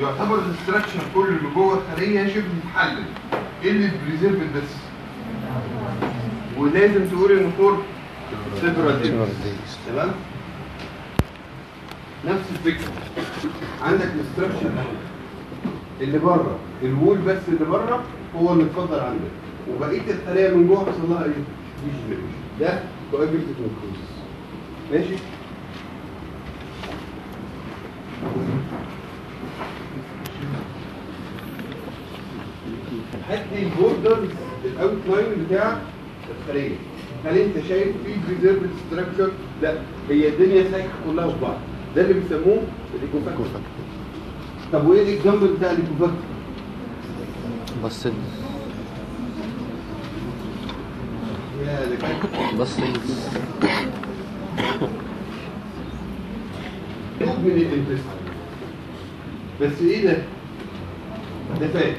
يعتبر الاستراكشر كله اللي جوه الخليه شبه محلل ايه اللي بريزيرف بس ولازم تقول انه فور سيبرال تمام نفس الفكره عندك الاستراكشر اللي بره الوول بس اللي بره هو اللي اتفضل عندك وبقيه الخلايا من جوه حصل لها ايه؟ ديجنريشن ده كوابيلتد نيكروزس ماشي؟ هات لي البوردرز الاوت لاين بتاع الخليه هل انت شايف في بريزيرفد ستراكشر؟ لا هي الدنيا سايحه كلها في بعض ده اللي بيسموه الايكوفاكتور طب وايه الاكزامبل بتاع الايكوفاكتور؟ بس يا ده كان بس جزء من الانتستين بس ايه ده؟ ده فات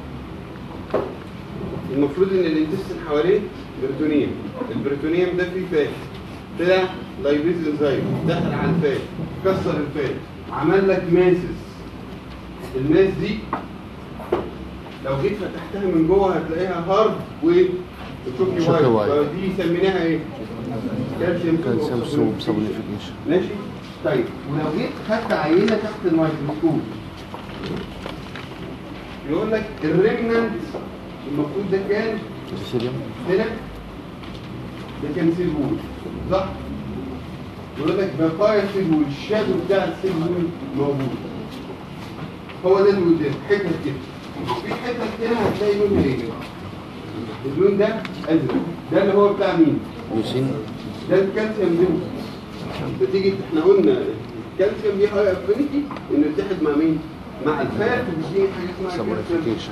المفروض ان الانتستين حواليه بريتونيوم البريتونيوم ده فيه فات طلع لايبيز انزايم دخل على الفات كسر الفات عمل لك ماسس الماس دي لو جيت فتحتها من جوه هتلاقيها هارد وشوكي شوكي وايت وايت. دي سميناها ايه؟ كالسيوم كالسيوم سوب سبونيفيكيشن ماشي طيب ولو جيت خدت عينه تحت الميكروسكوب يقول لك الريمننت المفروض ده كان سيريوم هنا ده كان سيل وول صح؟ يقول لك بقايا سيل وول الشادو بتاع السيل وول موجود هو ده اللي قدام حتت كده في حتت هنا هتلاقي لونها ايه؟ اللون ده ازرق ده اللي هو بتاع مين؟ يوسين ده الكالسيوم دي بتيجي احنا قلنا الكالسيوم دي هاي افينيتي انه يتحد مع مين؟ مع الفات وبيديني حاجه اسمها كالسيوم سبونيفيكيشن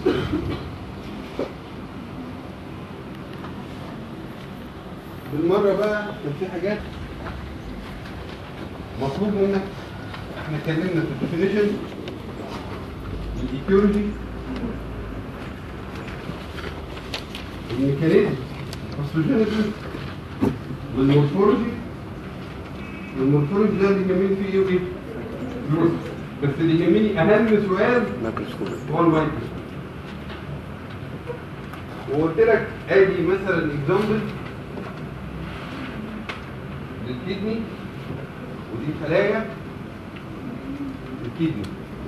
بالمره بقى كان في حاجات مطلوب منك احنا اتكلمنا في الديفينيشن الايكولوجي الميكانيزم الفوسفوجينيسيس والمورفولوجي والمورفولوجي ده اللي يهمني فيه ايه وايه؟ فلوس. بس اللي يهمني اهم سؤال مايكروسكوب هو المايكروسكوب وقلت لك ادي مثلا اكزامبل للكدني ودي خلايا الكدني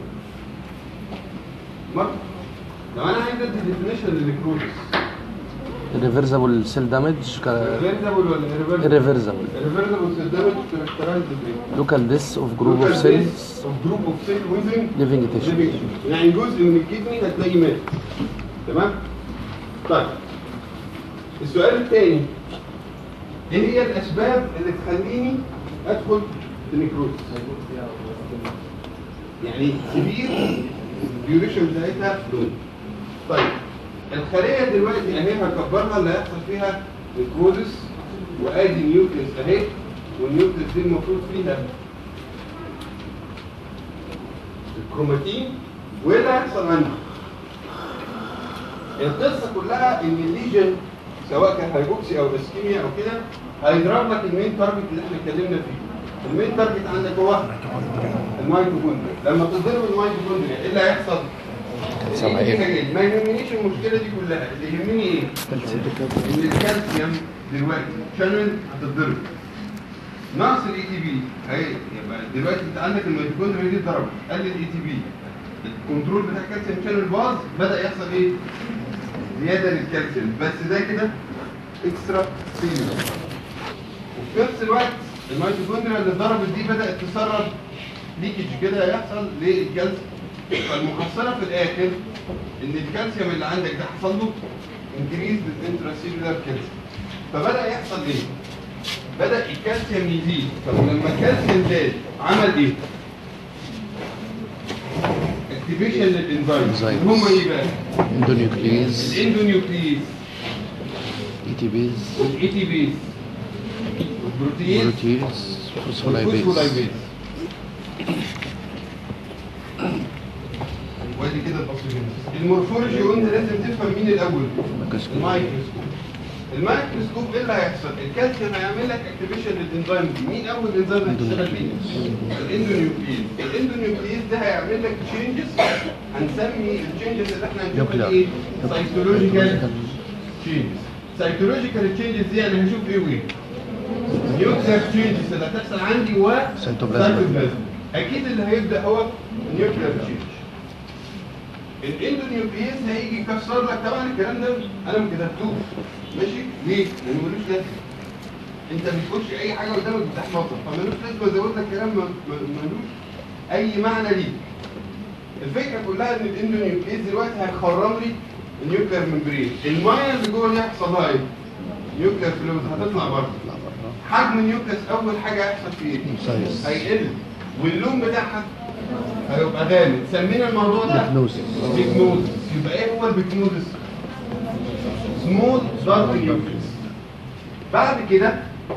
مرة لو انا عايز ادي ديفينيشن للكروزس ريفرسبل سيل دامج ريفرزبل ولا irreversible؟ ريفرسبل irreversible سيستمك كاركترايزد بايه؟ لوكال ديس اوف جروب اوف سيلز جروب اوف سيل ويزن ليفنج تيشو يعني جزء من الكدني هتلاقيه مات تمام طيب السؤال الثاني ايه هي الاسباب اللي تخليني ادخل في نيكروز يعني كبير الديوريشن بتاعتها لون طيب الخليه دلوقتي اهي هكبرها اللي هيحصل فيها نيكروزس وادي نيوكليس اهي والنيوكليس دي المفروض فيها الكروماتين وايه اللي هيحصل عندي؟ القصه كلها ان الليجن سواء كان هايبوكسي او اسكيميا او كده هيضرب لك المين تارجت اللي احنا اتكلمنا فيه. المين تارجت عندك هو الميتوكوندريا لما تضرب الميتوكوندريا ايه اللي هيحصل؟ سامع إيه؟ إيه؟ ما يهمنيش المشكله دي كلها اللي يهمني ايه؟ ان الكالسيوم دلوقتي شانل هتتضرب ناقص الاي تي بي هي يبقى دلوقتي انت عندك الميتوكوندريا دي اتضربت قل الاي تي بي الكنترول بتاع الكالسيوم شانل باظ بدا يحصل ايه؟ زياده للكالسيوم بس ده كده اكسترا سيلولر وفي نفس الوقت الميتوكوندريا اللي اتضربت دي بدات تسرب ليكج كده يحصل للكالسيوم فالمحصله في الاخر ان الكالسيوم اللي عندك ده حصل له انكريز بالانتراسيلولار كالسيوم فبدا يحصل ايه؟ بدا الكالسيوم يزيد طب لما الكالسيوم زاد عمل ايه؟ اكتيفيشن للانزيمز Enzymes. اللي هم ايه بقى؟ اندونيوكليز الاندونيوكليز اي تي بيز والاي تي بيز والبروتيز بروتيز فوسفولايبيز والفوسفولايبيز وادي كده الباثوجينيسيس المورفولوجي قلنا لازم تفهم مين الاول ميكروسكوب. المايكروسكوب الميكروسكوب ايه اللي هيحصل؟ الكالسيوم هيعمل لك اكتيفيشن للانزيم دي، مين اول انزيم هتشتغل فيه؟ الاندونيوكليز، الاندونيوكليز ده هيعمل لك تشينجز هنسمي التشينجز اللي احنا هنشوفها Nuclear. ايه؟ سايتولوجيكال تشينجز. سايتولوجيكال تشينجز دي انا هشوف ايه وايه؟ نيوكلير تشينجز اللي هتحصل عندي و سيتوبلازم. سيتوبلازم. اكيد اللي هيبدا هو نيوكلير تشينج الاندونيوكليز هيجي يكسر لك طبعا الكلام ده انا ما كتبتوش ماشي ليه؟ لانه ملوش لازمه انت ما بتقولش اي حاجه قدامك بتحفظها فملوش لازمه ازود لك كلام ما- ما- ملوش اي معنى ليه الفكره كلها ان الاندونيوكليز دلوقتي هيخرم لي النيوكلير ممبرين الميه اللي جوه دي هيحصل لها ايه؟ نيوكلير فلويد هتطلع بره لا بره حجم النيوكليس اول حاجه هيحصل فيه ايه؟ سايز. هيقل واللون بتاعها هيبقى غامق سمينا الموضوع ده بيكنوزيس. بيكنوزيس يبقى ايه هو البيكنوزيس؟ سموث دارك نيوكليس بعد كده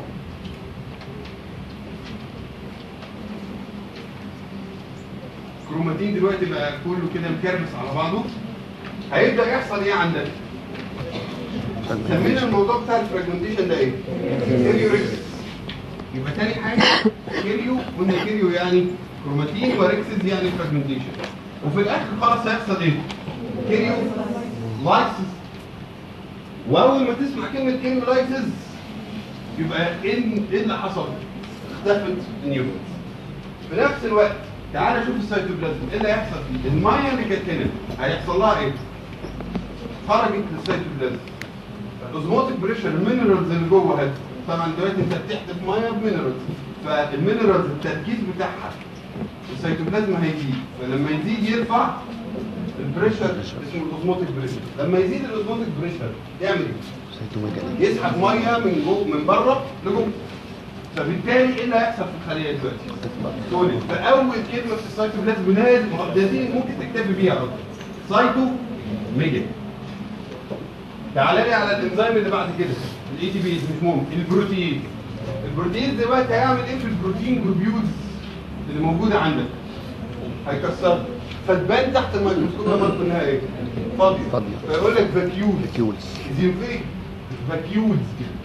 كروماتين دلوقتي بقى كله كده مكرمس على بعضه هيبدا يحصل ايه عندك؟ سمينا الموضوع بتاع الفراجمنتيشن ده ايه؟ كيريو ريكسس يبقى تاني حاجه كيريو قلنا كيريو يعني كروماتين وريكسس يعني فراجمنتيشن وفي الاخر خلاص هيحصل ايه؟ كيريو لايسس واول ما تسمع كلمه كيريو لايسس يبقى ايه إيه اللي حصل؟ اختفت النيوكليس في نفس الوقت تعال شوف السيتوبلازم ايه اللي هيحصل فيه؟ الميه اللي كانت هنا هيحصل لها ايه؟ خرجت للسيتوبلازم الاوزموتيك بريشر المينرالز اللي جوه هات طبعا دلوقتي انت بتحتف ميه بمينرالز فالمينرالز التركيز بتاعها السيتوبلازم هيزيد فلما يزيد يرفع البريشر اسمه الاوزموتيك بريشر لما يزيد الاوزموتيك بريشر يعمل ايه؟ سيتوميجالي يسحب ميه من جوه من بره لجوه فبالتالي ايه اللي هيحصل في الخليه دلوقتي؟ تكبر سوليد فاول كلمه في السيتوبلازم لازم دي ممكن تكتفي بيها اصلا سايتو ميجا تعالى لي على الانزيم اللي بعد كده الاي تي بيز مش مهم البروتين البروتين دلوقتي هيعمل ايه في البروتين جلوبيولز اللي موجوده عندك هيكسرها فتبان تحت الميكروسكوب لما تكون ايه فاضيه فاضية. فيقول لك فاكيول كيولز زينفيك فاكيولز كده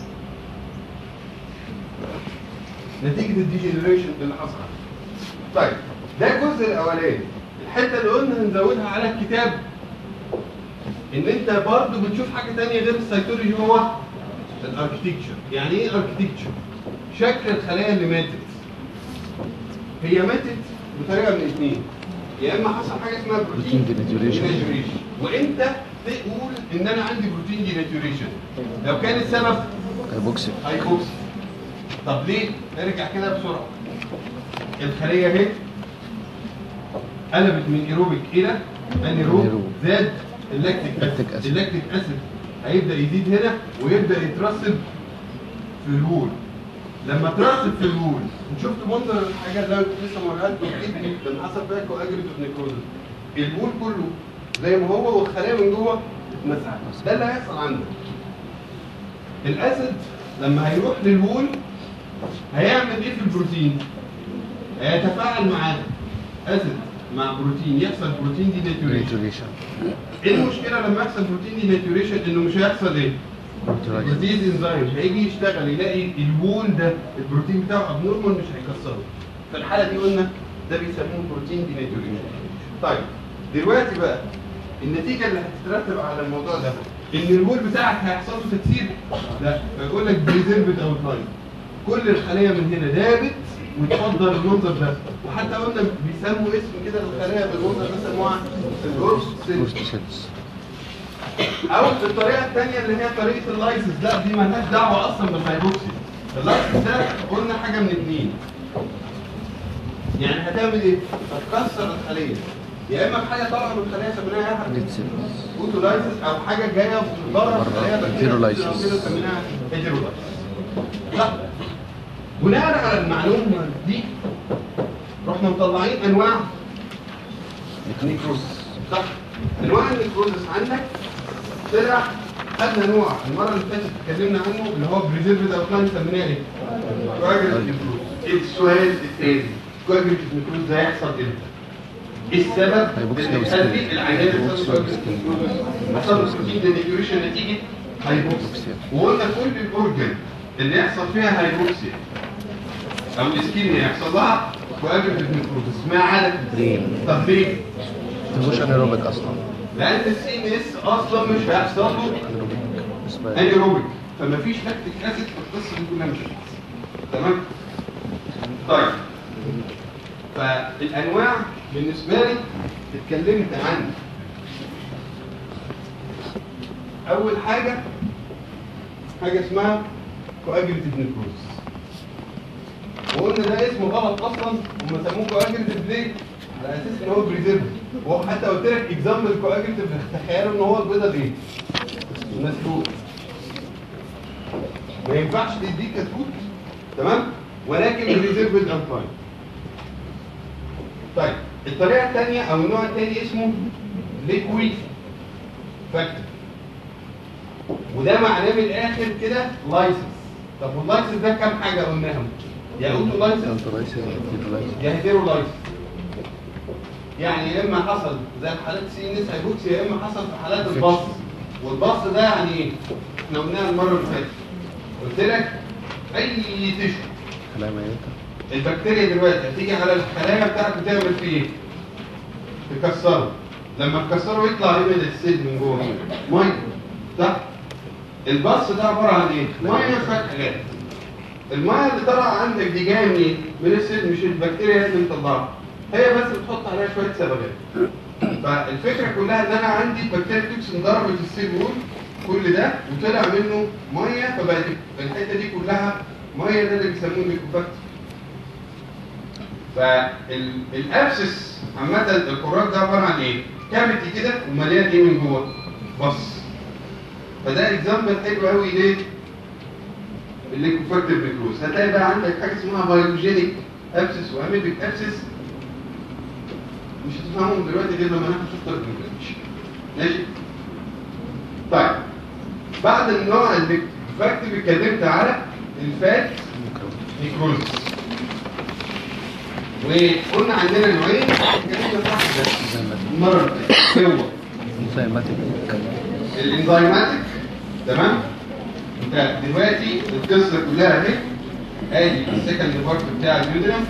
نتيجة الديجنريشن اللي حصل طيب ده الجزء الأولاني الحتة اللي قلنا هنزودها على الكتاب إن أنت برضه بتشوف حاجة تانية غير السيتولوجي هو الاركتكتشر يعني إيه اركتكتشر؟ شكل الخلايا اللي ماتت هي ماتت بطريقة من اثنين يا إما حصل حاجة اسمها بروتين Protein denaturation. denaturation. وأنت تقول إن أنا عندي بروتين ديناتوريشن لو كان السبب هيبوكسي هيبوكسي طب ليه؟ نرجع كده بسرعة الخلية اهي قلبت من ايروبيك الى انيروب أنيروب. زاد اللاكتيك لاكتيك اسيد أسيد. اللاكتيك اسيد هيبدا يزيد هنا ويبدا يترسب في الهول لما ترسب في الهول شفت منظر الحاجه اللي انا كنت لسه موريها لكم الكدني لما حصل فيها كواجريتيف نيكروزس الهول كله زي ما هو والخلايا من جوه اتمسحت ده اللي هيحصل عندك الاسيد لما هيروح للهول هيعمل ايه في البروتين؟ هيتفاعل معاه اسيد مع بروتين يحصل بروتين ديناتوريشن ريتوريشن ايه المشكله لما يحصل بروتين ديناتوريشن انه مش هيحصل ايه؟ البروتين انزيم هيجي يشتغل يلاقي الوول ده البروتين بتاعه ابنورمال مش هيكسره في الحاله دي قلنا ده بيسموه بروتين ديناتوريشن طيب دلوقتي بقى النتيجه اللي هتترتب على الموضوع ده ان الوول بتاعك هيحصل له تكسير لا بيقول لك بريزيرفد اوت لاين كل الخلايا من هنا دابت وتفضل المنظر ده وحتى قلنا بيسموا اسم كده للخلايا بالمنظر ده سموها الجورس سيل بوست سيلز او الطريقه الثانيه اللي هي طريقه اللايسنس لا دي مالهاش دعوه اصلا بالهايبوكسي اللايسنس ده قلنا حاجه من اثنين يعني هتعمل ايه؟ هتكسر الخليه يا اما بحاجه طالعه من الخليه سميناها ديد سيلز اوتولايسيس او حاجه جايه من بره بره. الخليه بكتيريا هيتيرولايسيس. كده سميناها هيتيرولايسيس لا بناء على المعلومه دي رحنا مطلعين انواع نيكروز صح انواع النيكروزس عندك طلع خدنا نوع المره اللي فاتت اتكلمنا عنه اللي هو بريزيرفد او كان سميناه ايه؟ كواجريتيف نيكروز السؤال الثاني كواجريتيف نيكروز ده هيحصل امتى؟ ايه السبب هيبوكسي اللي وسكين. بيخلي العيان هيبوكسي يحصل له وسكين. حصل له بروتين دينيتوريشن نتيجه هايبوكسيا وقلنا كل الاورجن اللي يحصل فيها هايبوكسيا او اسكيميا يحصل لها كواجوليتيف نيكروزس ما عدا ليه؟ طب ليه؟ مش انيروبيك اصلا لان السي ان اس اصلا مش هيحصل له انيروبيك اسمها انيروبيك فما فيش لاكتيك اسيد في القصه دي كلها مش هتحصل تمام طيب فالانواع بالنسبه لي اتكلمت عن اول حاجه حاجه اسمها كواجوليتيف نيكروزس وقلنا ده اسمه غلط اصلا هم سموه كواجوليتيف ليه؟ على اساس ان هو بريزيرف وهو حتى قلت لك اكزامبل كواجوليتيف تخيلوا ان هو البيضه دي مسلوق ما ينفعش تديه كتكوت تمام ولكن ريزيرف الانفاين طيب الطريقه الثانيه او النوع الثاني اسمه ليكويد فاكتور وده معناه من الاخر كده لايسنس طب واللايسنس ده كام حاجه قلناهم يا اوتو لايسنس انترايسيس انترايسيس يا هيتيرو لايسنس يعني يا اما حصل زي في حالات سي ان اس هيبوكسي يا اما حصل في حالات الباص والباص ده يعني ايه؟ احنا قلناها المره اللي فاتت قلت لك اي تشو خلايا ميتة البكتيريا دلوقتي هتيجي على الخلايا بتاعته تعمل فيه ايه؟ تكسره لما تكسره يطلع يبعد السيل من جوه ميه صح؟ البص ده عباره عن ايه؟ ميه شويه حاجات الميه اللي طالعه عندك دي جايه منين؟ من السيل مش البكتيريا هي اللي مطلعها هي بس بتحط عليها شويه صبغات فالفكره كلها ان انا عندي بكتيريا توكسين ضربت السيل وول كل ده وطلع منه ميه فبقت الحته دي كلها ميه ده اللي بيسموه ليكوفاكتور فالابسس عامه الكرات ده عباره عن ايه؟ كافيتي كده ومليان ايه من جوه؟ بص فده اكزامبل حلو قوي ليه؟ الليكوفاكتور نيكروز هتلاقي بقى عندك حاجه اسمها بايوجينيك ابسس واميبيك ابسس مش هتفهمهم دلوقتي غير لما ناخد شابتر الانجليزي ماشي؟ طيب بعد النوع الليكوفاكتور اتكلمت على الفات نيكروزس وقلنا عندنا نوعين اتكلمنا في واحد بس المره اللي فاتت هو انزيماتيك الانزيماتيك تمام انت دلوقتي القصه كلها اهي ادي السكند بارت بتاع اليودرم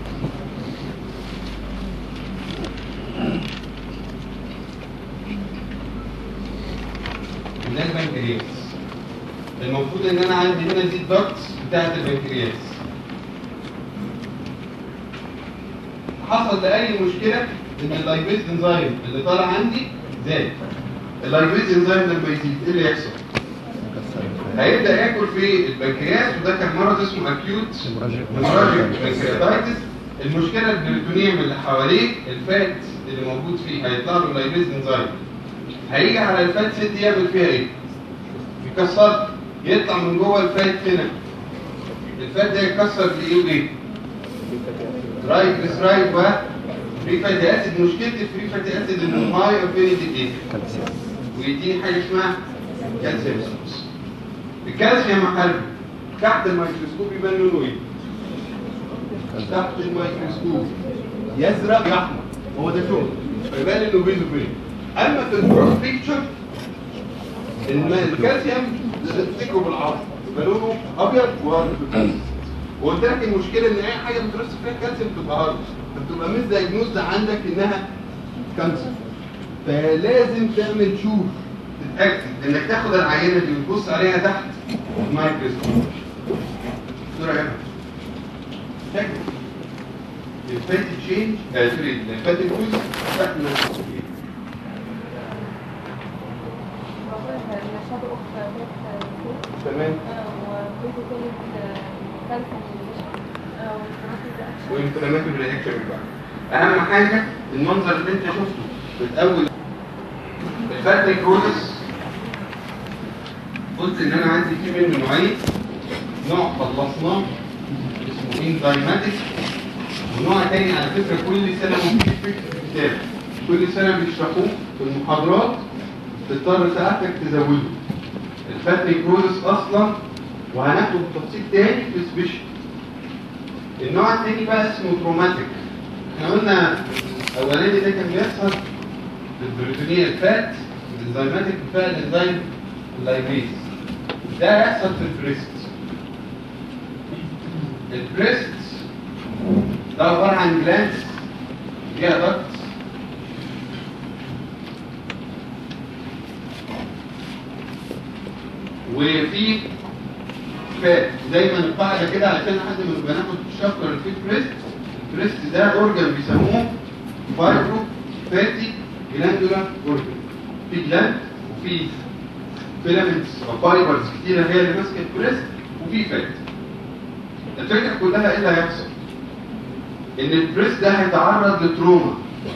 وده البنكرياس المفروض ان انا عندي هنا دي الدكتس بتاعت البنكرياس حصل لاي مشكله ان اللايبيز انزيم اللي طالع عندي زاد اللايبيز انزيم لما يزيد ايه اللي يحصل؟ هيبدا ياكل في البنكرياس وده كان مرض اسمه اكيوت هيموراجيك بنكرياتايتس المشكله البريتونيوم اللي حواليه الفات اللي موجود فيه هيطلع له لايبيز انزيم هيجي على الفات ست يعمل فيها ايه؟ يكسر يطلع من جوه الفات هنا الفات ده يتكسر بايه وايه؟ ترايجليسرايد و فري فاتي اسيد مشكله الفري فاتي اسيد انه هاي افينيتي ايه؟ كالسيوم ويديني حاجه اسمها كالسيوم سورس الكالسيوم يا محارب تحت الميكروسكوب يبان لونه ايه؟ تحت الميكروسكوب يزرق يا احمر هو ده شغل فيبان انه بيزو بين اما في البروس بيكتشر الكالسيوم تفتكره بالعرض يبقى لونه ابيض وهارد وقلت لك المشكله ان اي حاجه بترص فيها كالسيوم بتبقى هارد فبتبقى مش دايجنوز عندك انها كانسر فلازم تعمل شوف تتاكد انك تاخد العينه دي وتبص عليها تحت الميكروسكوب صوره هنا شكل الفات تشينج آه سوري الفات الجزء تحت الميكروسكوب تمام وانفلاماتوري رياكشن بقى اهم حاجه المنظر اللي انت شفته في الاول الفات نيكروزس قلت ان انا عندي فيه منه نوعين نوع خلصناه اسمه انزيماتيك ونوع تاني على فكره كل سنه ممكن في الكتاب كل سنه بيشرحوه في المحاضرات تضطر ساعتك تزوده الفات نيكروزس اصلا وهناخده بتفصيل تاني في سبيشال النوع التاني بقى اسمه تروماتيك احنا قلنا الاولاني ده كان بيحصل في البروتينيه الفات الانزيماتيك بقى الانزيم لايبيز ده هيحصل في البريست البريست ده عباره عن جلانس فيها ضغط وفي فات دايما القاعده كده علشان لحد ما بناخد الشابتر اللي فيه البريست البريست ده اورجان بيسموه فايبرو فاتي جلاندولا اورجان في جلاند وفي فيلامنتس او فايبرز كتيره هي اللي ماسكه البريست وفي فات الفكره كلها ايه اللي هيحصل؟ ان البريست ده هيتعرض لتروما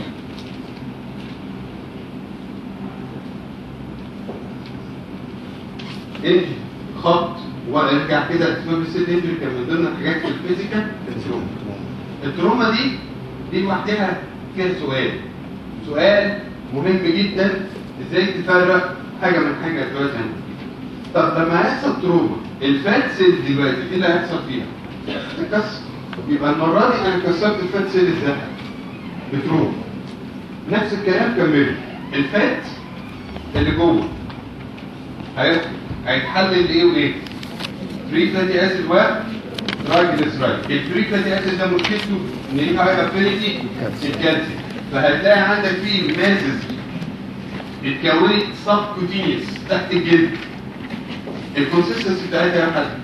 انجي خط وارجع كده اسمه السيل انجري كان من ضمن الحاجات في الفيزيكال التروما التروما دي دي لوحدها فيها سؤال سؤال مهم جدا ازاي تفرق حاجه من حاجه دلوقتي هنقول. طب لما هيحصل تروما الفات سيل دلوقتي ايه اللي هيحصل فيها؟ تكسر يبقى المره دي انا كسرت الفات سيل ازاي؟ بتروما نفس الكلام كمله الفات اللي جوه هيدخل هيتحلل ايه وايه؟ فري فاتي اسيد و ترايجليسرايد الفري فاتي اسيد ده مشكلته ان ليه هاي افينيتي الكالسيوم فهتلاقي عندك فيه مازز اتكونت سب كوتينيوس تحت الجلد الكونسستنسي بتاعتها يا حد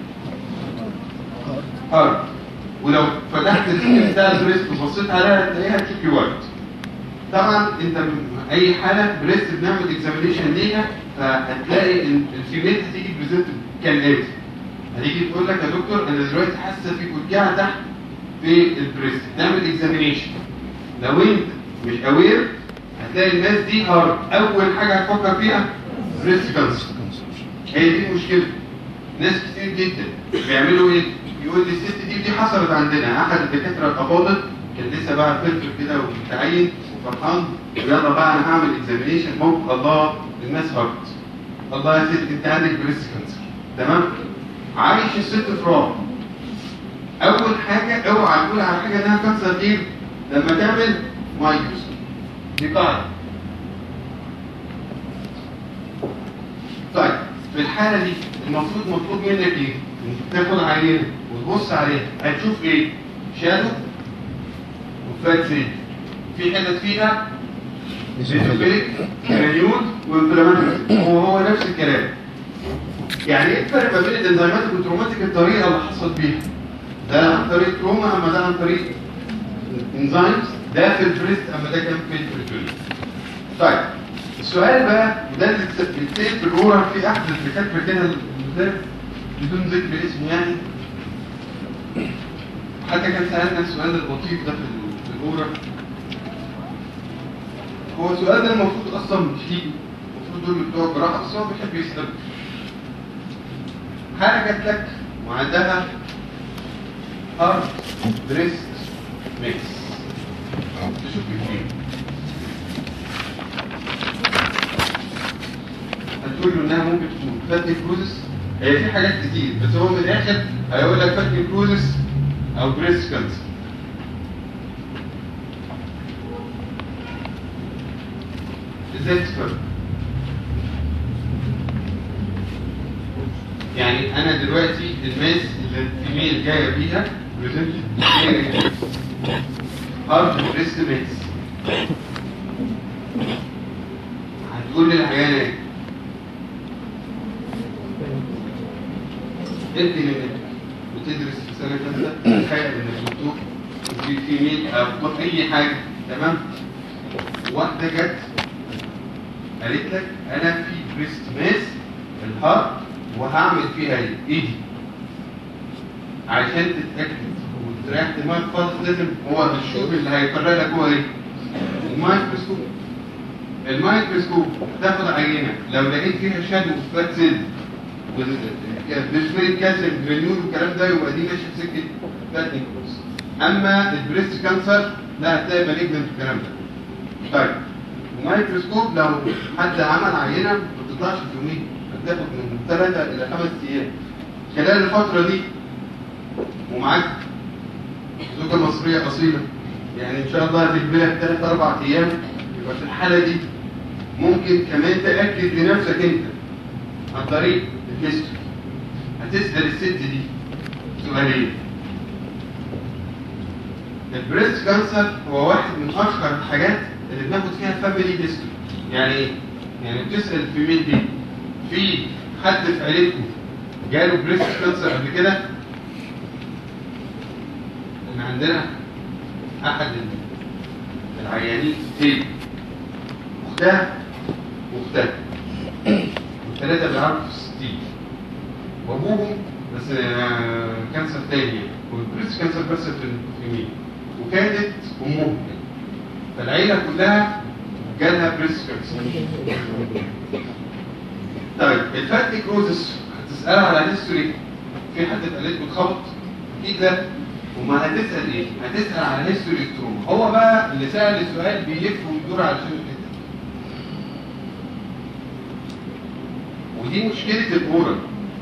هارد ولو فتحت السكين بتاع البريست وبصيت عليها هتلاقيها تشوكي وايت طبعا انت م- اي حاله بريست بنعمل اكزامينيشن ليها فهتلاقي ان الفيميل هتيجي بريزنت كالاتي هتيجي تقول لك يا دكتور انا دلوقتي حاسه في كلكعه تحت في البريست نعمل اكزامينيشن لو انت مش اوير هتلاقي الناس دي هارد اول حاجه هتفكر فيها بريست كانسر هي دي المشكله ناس كتير جدا بيعملوا ايه يقول لي الست دي دي حصلت عندنا احد الدكاتره الافاضل كان لسه بقى فلتر كده ومتعين وفرحان يلا بقى انا هعمل اكزامينيشن ممكن الله الناس هارد الله يا ست انت عندك بريست كانسر تمام عايش الست في رعب اول حاجه اوعى تقول على حاجه انها كانسر غير لما تعمل مايكروسكوب دي قاعده طيب في الحاله دي المفروض مطلوب منك ايه؟ تاخد عينه وتبص عليها هتشوف ايه؟ شادو وفات سيل في حتت فيها زيتوفيليك كرانيول وانفلاماتوري هو هو نفس الكلام يعني ايه الفرق ما بين الانزيماتيك والتروماتيك الطريقه اللي حصلت بيها ده عن طريق تروما اما ده عن طريق انزيمز ده في البريست اما ده كان في البريتوري طيب السؤال بقى وده اللي بيتسال في الاورال في احد الدكاتره كده المدرب بدون ذكر اسمه يعني حتى كان سالنا السؤال اللطيف ده في ال- في الاورال هو السؤال ده المفروض اصلا مش يجي المفروض دول بتوع الجراحه بس هو بيحب يستبدل حاجه جات لك وعندها هارد بريست ميكس تشوف فيه هتقول له انها ممكن تكون فاتي كروزس هي في حاجات كتير بس هو من الاخر هيقول لك فاتي كروزس او بريست كانسر ازاي تفرق؟ يعني انا دلوقتي الماس اللي الفيميل جايه بيها بريزنت هارد بريست ماس هتقول للعيانه ايه؟ انت منك وتدرس في سنه ثالثه تخيل انك دكتور وفي فيميل او دكتور اي حاجه تمام واحده جت قالت لك انا في بريست ماس الهارت وهعمل فيها ايه؟ ايه دي؟ عشان تتاكد وتريح دماغك خالص لازم هو الشوب اللي هيفرق لك هو ايه؟ المايكروسكوب المايكروسكوب تاخد عينه لو لقيت فيها شادو فات سيل بالنسبه كالسيوم جرانيول والكلام ده يبقى دي ماشيه في سكه فات نيكروز اما البريست كانسر لا هتلاقي مالجنت الكلام ده طيب الميكروسكوب لو حد عمل عينه ما بتطلعش في يومين بتاخد من ثلاثه الى خمس ايام خلال الفتره دي ومعاك زوجه مصريه اصيله يعني ان شاء الله هتجيب ثلاث اربع ايام يبقى في الحاله دي ممكن كمان تاكد لنفسك انت عن طريق الهيستوري هتسال الست دي سؤالين البريست كانسر هو واحد من اشهر الحاجات اللي بناخد فيها فاميلي هيستوري يعني ايه؟ يعني بتسال في مين دي في حد في عيلتكم جاله بريست كانسر قبل كده احنا عندنا احد العيانين هي اختها واختها والثلاثه بيعرفوا في الستين وابوهم بس آه، كانسر تاني والبريست كانسر بس في اليمين وكانت امهم فالعيله كلها جالها بريست كانسر طيب الفات نيكروزس هتسألها على هيستوري في حد اتقالت له اتخبط اكيد لا وما هتسأل ايه؟ هتسأل على هيستوري التروما هو بقى اللي سأل السؤال بيلف ويدور على شنو كده ودي مشكلة الأورال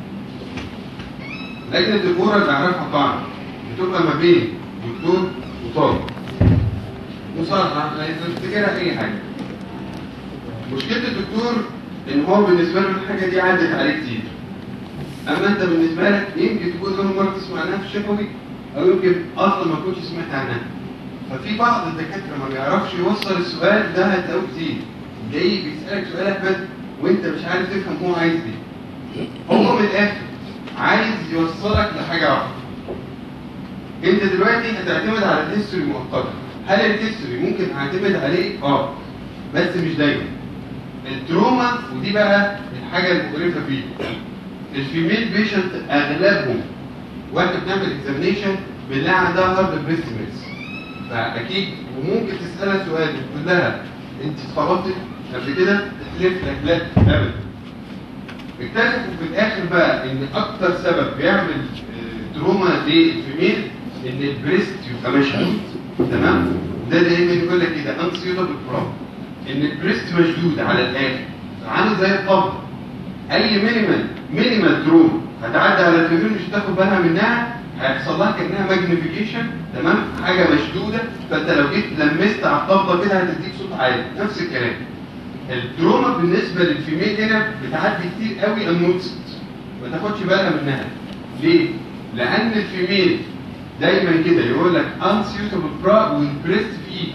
لجنة الأورال بعرفها قاعدة بتبقى ما بين دكتور وطالب مصارحة تفتكرها أي حاجة مشكلة الدكتور إن هو بالنسبة له الحاجة دي عدت عليه كتير أما أنت بالنسبة لك يمكن تكون أول مرة تسمع عنها في الشفوي أو يمكن أصلا ما كنتش سمعت عنها ففي بعض الدكاترة ما بيعرفش يوصل السؤال ده هتلاقوه كتير جاي بيسألك سؤال أحمد وأنت مش عارف تفهم هو عايز إيه هو من الآخر عايز يوصلك لحاجة واحدة انت دلوقتي هتعتمد على الهيستوري مؤقتا هل الهيستوري ممكن اعتمد عليه اه بس مش دايما التروما ودي بقى الحاجه المقرفه فيه الفيميل بيشنت اغلبهم واحنا بنعمل اكزامينيشن بنلاقي عندها هارد بريست ميلز فاكيد وممكن تسالها سؤال تقول لها انت اتخبطتي قبل كده تحلف لك لا ابدا اكتشفوا في الاخر بقى ان اكتر سبب بيعمل آه، تروما للفيميل ان البريست يبقى مشدود تمام وده دايما يقول لك كده انسيوتابل بروبلم ان البريست مشدود على الاخر عامل زي الطبل اي مينيمال مينيمال تروما هتعدي على الفيميل مش هتاخد بالها منها هيحصل لها كانها ماجنيفيكيشن تمام حاجه مشدوده فانت لو جيت لمست على الطبله كده هتديك صوت عالي نفس الكلام التروما بالنسبه للفيميل هنا بتعدي كتير قوي النوتست ما تاخدش بالها منها ليه؟ لان الفيميل دايما كده يقول لك unsuitable bra والبريست فيه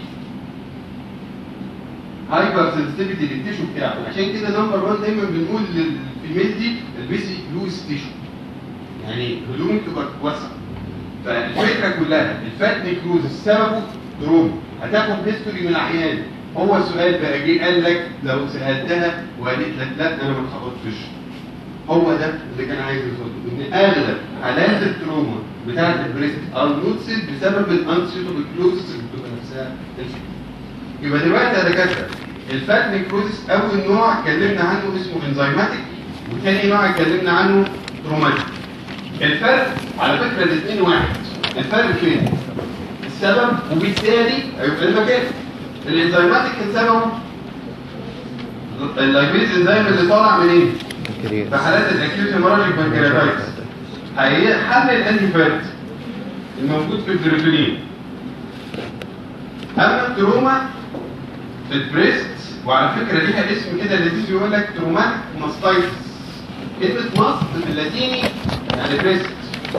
هايبر سنسيتيفيتي للتيشو بتاعه عشان كده نمبر 1 دايما بنقول للفيميل دي البسي لوز تيشو يعني هدومك تبقى واسعه فالفكره كلها الفات نيكروز سببه تروما هتاخد هيستوري من العيان هو السؤال بقى جه قال لك لو سالتها وقالت لك لا انا ما اتخبطتش هو ده اللي كان عايز يوصله ان اغلب حالات التروما بتاعت البريست النوتسد بسبب الانسيتوبل كلوزس اللي بتبقى نفسها الفكرة. يبقى دلوقتي يا دكاتره الفات نيكروزس اول نوع اتكلمنا عنه اسمه انزيماتيك وتاني نوع اتكلمنا عنه تروماتيك الفرق على فكره الاثنين واحد الفرق فين؟ السبب وبالتالي هيبقى المكان الانزيماتيك كان سببه اللايبيز انزيم اللي طالع منين؟ الكريات في حالات الاكيوت هيموراجيك بانكرياتايتس هيحل الانتي فات الموجود في البريتونين اما التروما في البريست وعلى فكره ليها اسم كده لذيذ يقول لك تروماتيك ماستايتس كلمه ماست باللاتيني يعني بريست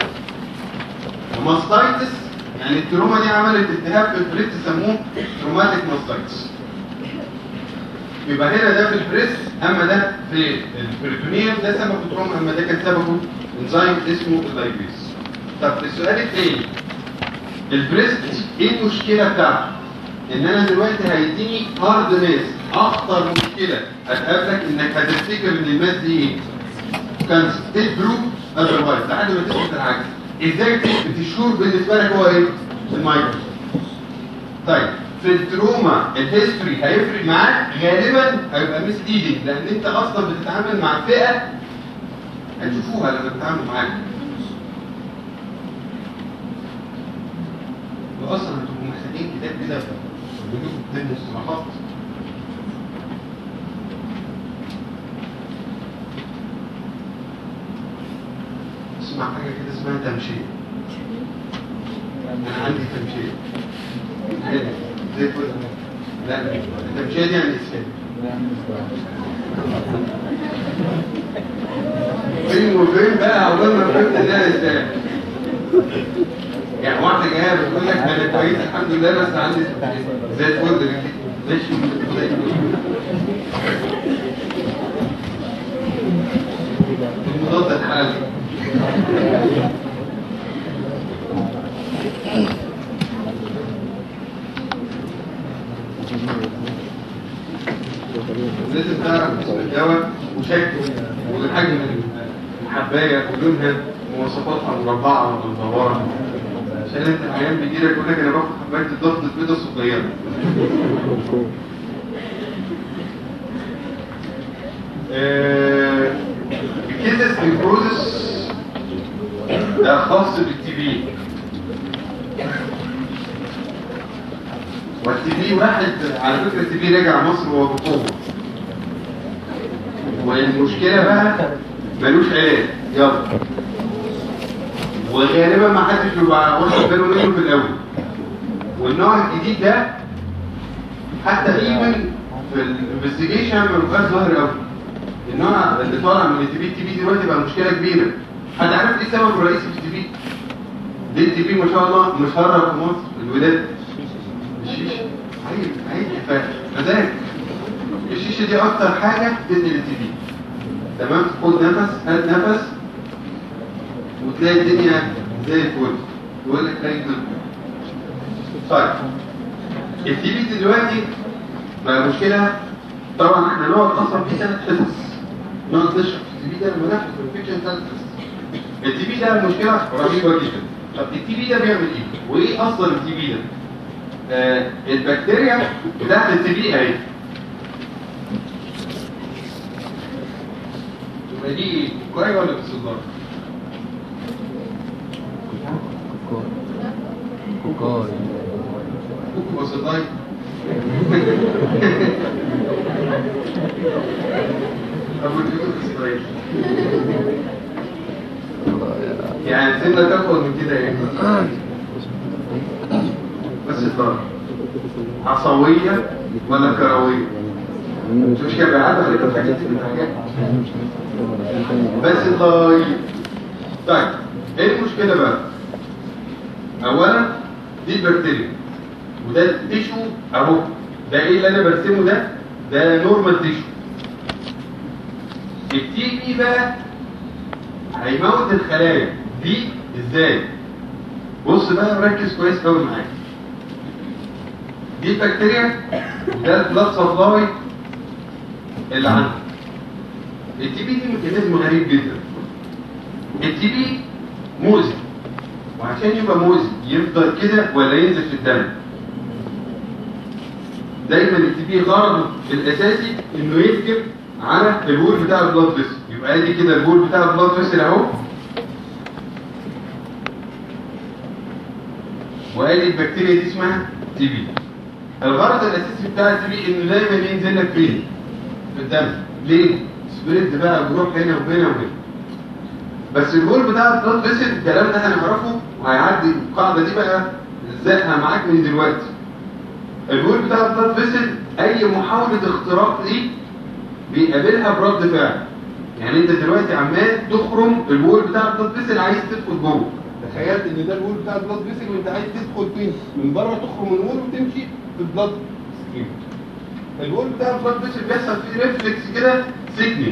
وماستايتس يعني التروما دي عملت التهاب في البريست سموه تروماتيك ماستايتس يبقى هنا ده في البريست اما ده في البريتونيوم ده سببه تروما اما ده كان سببه انزيم اسمه اللايبيز طب السؤال الثاني البريست ايه المشكله بتاعته؟ ان انا دلوقتي هيديني هارد ماس اخطر مشكله هتقابلك انك هتفتكر ان الماس دي ايه؟ كانسر تبرو اذروايز لحد ما تثبت العكس ازاي تثبت الشهور بالنسبه لك هو ايه؟ المايكرو طيب في التروما الهيستوري هيفرق معاك غالبا هيبقى ميس ليدنج لان انت اصلا بتتعامل مع فئه هتشوفوها لما تتعاملوا معاك واصلا هتبقوا محتاجين كتاب كده بيجيبوا كتاب مصطلحات اسمع حاجه كده اسمها تمشيه انا عندي تمشيه زي الفل لا التمشيه دي يعني اسفل فين وفين بقى عقبال ما فهمت ده ازاي يعني واحده جايه بتقول لك انا كويس الحمد لله بس عندي زي الفل كده ماشي زي الفل المضاد الحالي لازم تعرف اسم الدواء وشكله وحجم الحبايه ولونها ومواصفاتها المربعه والمدوره عشان انت العيان بيجي لك يقول لك انا باخد حبايه الضغط البيضاء الصغيره آه، الكيسس نيكروزس ده خاص بالتي بي والتي بي واحد على فكره التي بي رجع مصر وهو بقوه والمشكله بقى ملوش علاج يلا وغالبا ما حدش بيبقى واخد باله منه في الاول والنوع الجديد ده حتى ايفن في الانفستيجيشن ما بيبقاش ظاهر قوي النوع اللي طالع من التي بي التي بي دلوقتي بقى مشكله كبيره حد عارف ايه السبب الرئيسي في التي بي؟ ليه التي بي ما شاء الله مشهره في مصر الولاد الشيشه عيب عيب فذلك الشيشه دي اكتر حاجه تدي للتي بي تمام خد نفس هات نفس وتلاقي الدنيا زي الفل يقول لك خليك طيب التي بي دلوقتي بقى مشكله طبعا احنا نقعد اصلا في ثلاث حصص نقعد نشرح في التي بي ده لما ناخد في الفيكشن ثلاث حصص التي بي ده مشكله رهيبه جدا طب التي بي ده بيعمل ايه؟ وايه اصلا التي بي ده؟ آه البكتيريا بتاعت التي بي اهي يبقى دي كويس ولا بالصدار؟ كوكاي كوكو وصداي أبو الجدود إسرائيل يعني سنة تاخد من كده ايه بس الضرر عصوية ولا كروية مش كده بيعدوا عليك الحاجات دي من الحاجات بس الضرر طيب ايه المشكلة بقى اولا دي البكتيريا وده التيشو اهو ده ايه اللي انا برسمه ده ده نورمال تيشو التي بي بقى هيموت الخلايا دي ازاي بص بقى ركز كويس قوي معايا دي البكتيريا وده البلاد سبلاي اللي عندك التي بي دي ميكانيزم غريب جدا التي بي مؤذي وعشان يبقى مؤذي يفضل كده ولا ينزل في الدم دايما التي بي غرضه الاساسي انه يكتب على البول بتاع البلاد فيسل يبقى ادي كده البول بتاع البلاد فيسل اهو وادي البكتيريا دي اسمها تي بي الغرض الاساسي بتاع التي بي انه دايما ينزل لك فين في الدم ليه سبريد بقى بيروح هنا وهنا وهنا بس الجول بتاع البلاد فيسل الكلام ده هنعرفه وهيعدي القاعده دي بقى ازاي معاك من دلوقتي الجول بتاع البلاد فيسل اي محاوله اختراق دي بيقابلها برد فعل يعني انت دلوقتي عمال تخرم الجول بتاع البلاد فيسل عايز تدخل جوه تخيلت ان ده الجول بتاع البلاد فيسل وانت عايز تدخل فين من بره تخرم الجول وتمشي في البلاد ستريم الجول بتاع البلاد فيسل بيحصل فيه ريفلكس كده سيجنال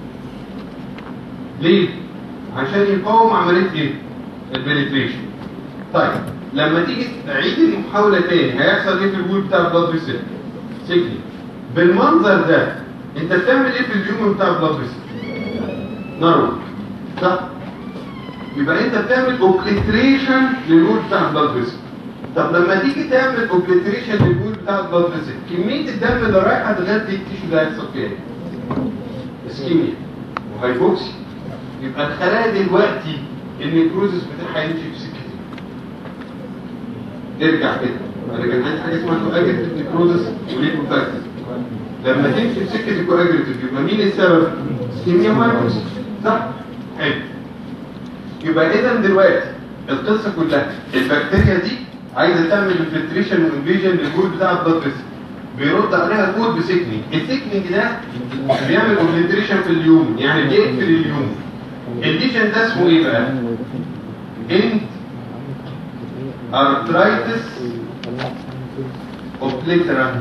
ليه عشان يقاوم عمليه ايه البنتريشن طيب لما تيجي تعيد المحاوله تاني هيحصل ايه في الجول بتاع البلاد فيسل سيجنال بالمنظر ده انت بتعمل ايه في اليوم بتاع البلاد فيسل نروي صح يبقى انت بتعمل اوبليتريشن للجول بتاع البلاد فيسل طب لما تيجي تعمل اوبليتريشن للجول بتاع البلاد فيسل كميه الدم اللي رايحه تغذي التيشو ده هيحصل فيها ايه اسكيميا وهيبوكسي يبقى الخلايا دلوقتي النيكروزس بتاعها يمشي في سكتين نرجع كده انا كان عندي حاجه اسمها كواجريتيف نيكروزس وليكوفاكتس لما تمشي في سكه الكواجريتيف يبقى مين السبب؟ اسكيميا وهيبوكسي صح؟ حلو يبقى اذا دلوقتي القصه كلها البكتيريا دي عايزه تعمل انفلتريشن وانفيجن للجول بتاع البلاد فيسل بيرد عليها كود بسيكنينج السيكنينج ده بيعمل اوبليتريشن في اليوم يعني بيقفل اليوم الليجن ده اسمه ايه بقى؟ انت ارترايتس اوبليترانس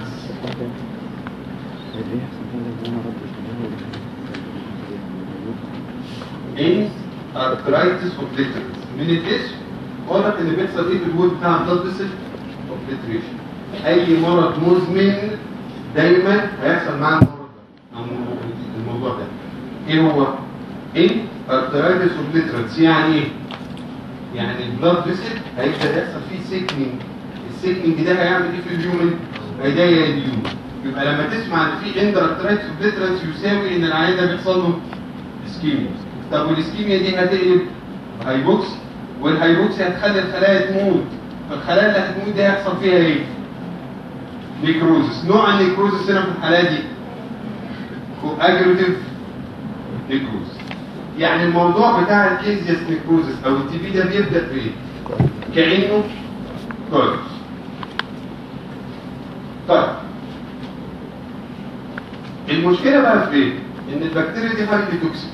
انت ارترايتس اوبليترانس من الاسم واضح ان بيحصل ايه في الوود بتاع البلاد فيسل اوبليتريشن اي مرض مزمن دايما هيحصل معاه المرض ده او الموضوع ده ايه هو ايه ارترايتس اوبليترانس يعني ايه يعني البلاد فيسل هيبدا يحصل فيه سيكنينج السيكنينج ده هيعمل ايه في اليومن هيضيق اليوم يبقى لما تسمع ان في اند ارترايتس اوبليترانس يساوي ان العيان ده بيحصل له اسكيميا طب والاسكيميا دي هتقلب هايبوكس والهايبوكسي هتخلي الخلايا تموت فالخلايا اللي هتموت دي هيحصل فيها ايه؟ نيكروزس نوع النيكروزس هنا في الحالة دي كواجريتيف نيكروزس يعني الموضوع بتاع الكيزياس نيكروزس او التي بي ده بيبدا بايه؟ كانه كويس طيب المشكله بقى في ايه؟ ان البكتيريا دي هايلي توكسيك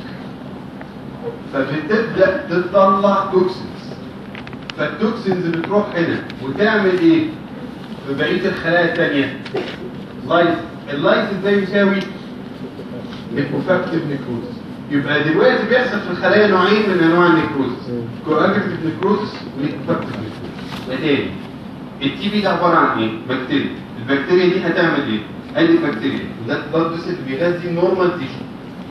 فبتبدا تطلع توكسينز فالتوكسينز بتروح هنا وتعمل ايه؟ في بقيه الخلايا الثانيه لايز اللايز ده يساوي ليكوفاكتيف نيكروزس يبقى دلوقتي بيحصل في الخلايا نوعين من انواع النيكروزس كواجريتيف نيكروزس وليكوفاكتيف نيكروزس تاني التي بي ده عباره عن ايه؟ بكتيريا البكتيريا دي هتعمل ايه؟ ادي بكتيريا وده البلاد فيسل بيغذي النورمال تيشو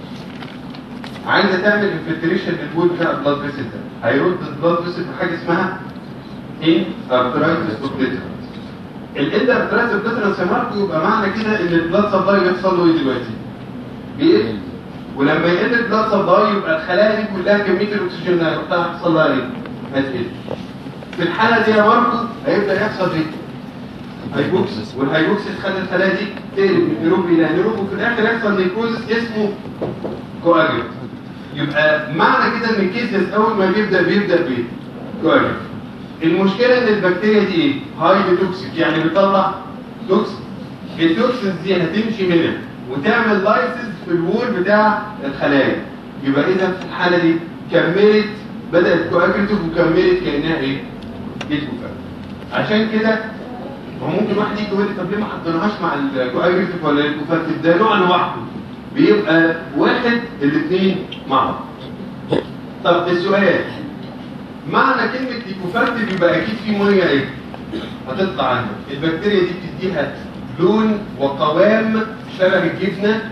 عايزه تعمل انفلتريشن للبول بتاع البلاد فيسل ده هيرد البلاد فيسل بحاجه اسمها ان ارترايتس اوبليترانس الاند ارترايتس اوبليترانس يا ماركو يبقى معنى كده ان البلاد سبلاي بيحصل له ايه دلوقتي؟ بيقل ولما يقل البلاد سبلاي يبقى الخلايا دي كلها كميه الاكسجين اللي هيحطها هيحصل لها ايه؟ هتقل في الحاله دي يا ماركو هيبدا يحصل ايه؟ هيبوكسس والهيبوكسس تخلي الخلايا دي تقلب من نيروب الى نيروب وفي الاخر يحصل نيكروزس اسمه كواجريت يبقى معنى كده ان الكيسيس اول ما بيبدا بيبدا بايه؟ كواجريت المشكله ان البكتيريا دي ايه؟ هايلي توكسيك يعني بيطلع توكسين التوكسينز دي هتمشي منها وتعمل لايسز في الوول بتاع الخلايا يبقى اذا في الحاله دي كملت بدات كواجريتيف وكملت كانها ايه؟ ديسكوفاكت عشان كده هو ممكن واحد يجي يقول لي طب ليه ما حطيناهاش مع الكواجريتيف ولا الكوفاكتيف ده نوع لوحده بيبقى واحد الاثنين مع بعض طب السؤال معنى كلمة ليكوفاكتيف يبقى أكيد في مية إيه؟ هتطلع عنها البكتيريا دي بتديها لون وقوام شبه الجبنة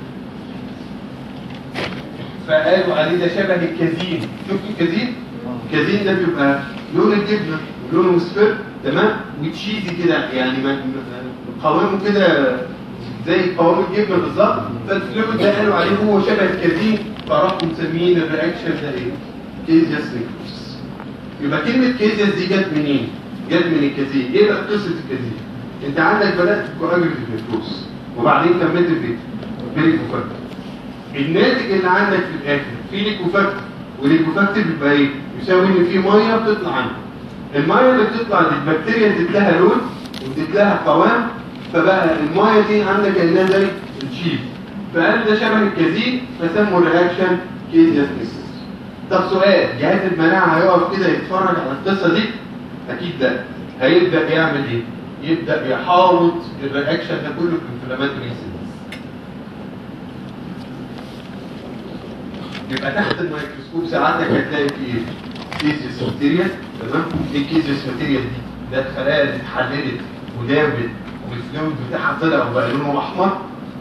فقالوا عليه ده شبه الكازين شفتوا الكازين؟ الكازين ده بيبقى لون الجبنة لونه مصفر تمام وتشيزي كده يعني ما- ما- قوامه كده زي قوام الجبنه بالظبط فالفلويد ده قالوا عليه هو شبه الكازين فراحوا مسميين الرياكشن ده ايه؟ كيزياس نيكروس يبقى كلمه كيزياس دي جت منين؟ جت من الكازين ايه بقى قصه الكازين؟ انت عندك بدات كواجريتيف نيكروس وبعدين كملت بايه؟ بريكوفاكتور الناتج اللي عندك في الاخر في ليكوفاكتور وليكوفاكتور يبقى ايه؟ يساوي ان في ميه بتطلع عنه الميه اللي بتطلع دي البكتيريا اديت لها لون واديت لها قوام فبقى الميه دي عندك كانها زي الشيز فقالوا ده شبه الكازين فسموا الرياكشن كيزياس نيكروس طب سؤال جهاز المناعه هيقف كده يتفرج على القصه دي اكيد لا هيبدا يعمل ايه يبدا يحاوط الرياكشن ده كله في الانفلاماتوري سيلز يبقى تحت الميكروسكوب ساعتك هتلاقي في ايه كيزيس ماتيريال تمام ايه الكيزيس ماتيريال دي ده الخلايا اللي اتحللت ودابت والفلويد بتاعها طلع وبقى لونه احمر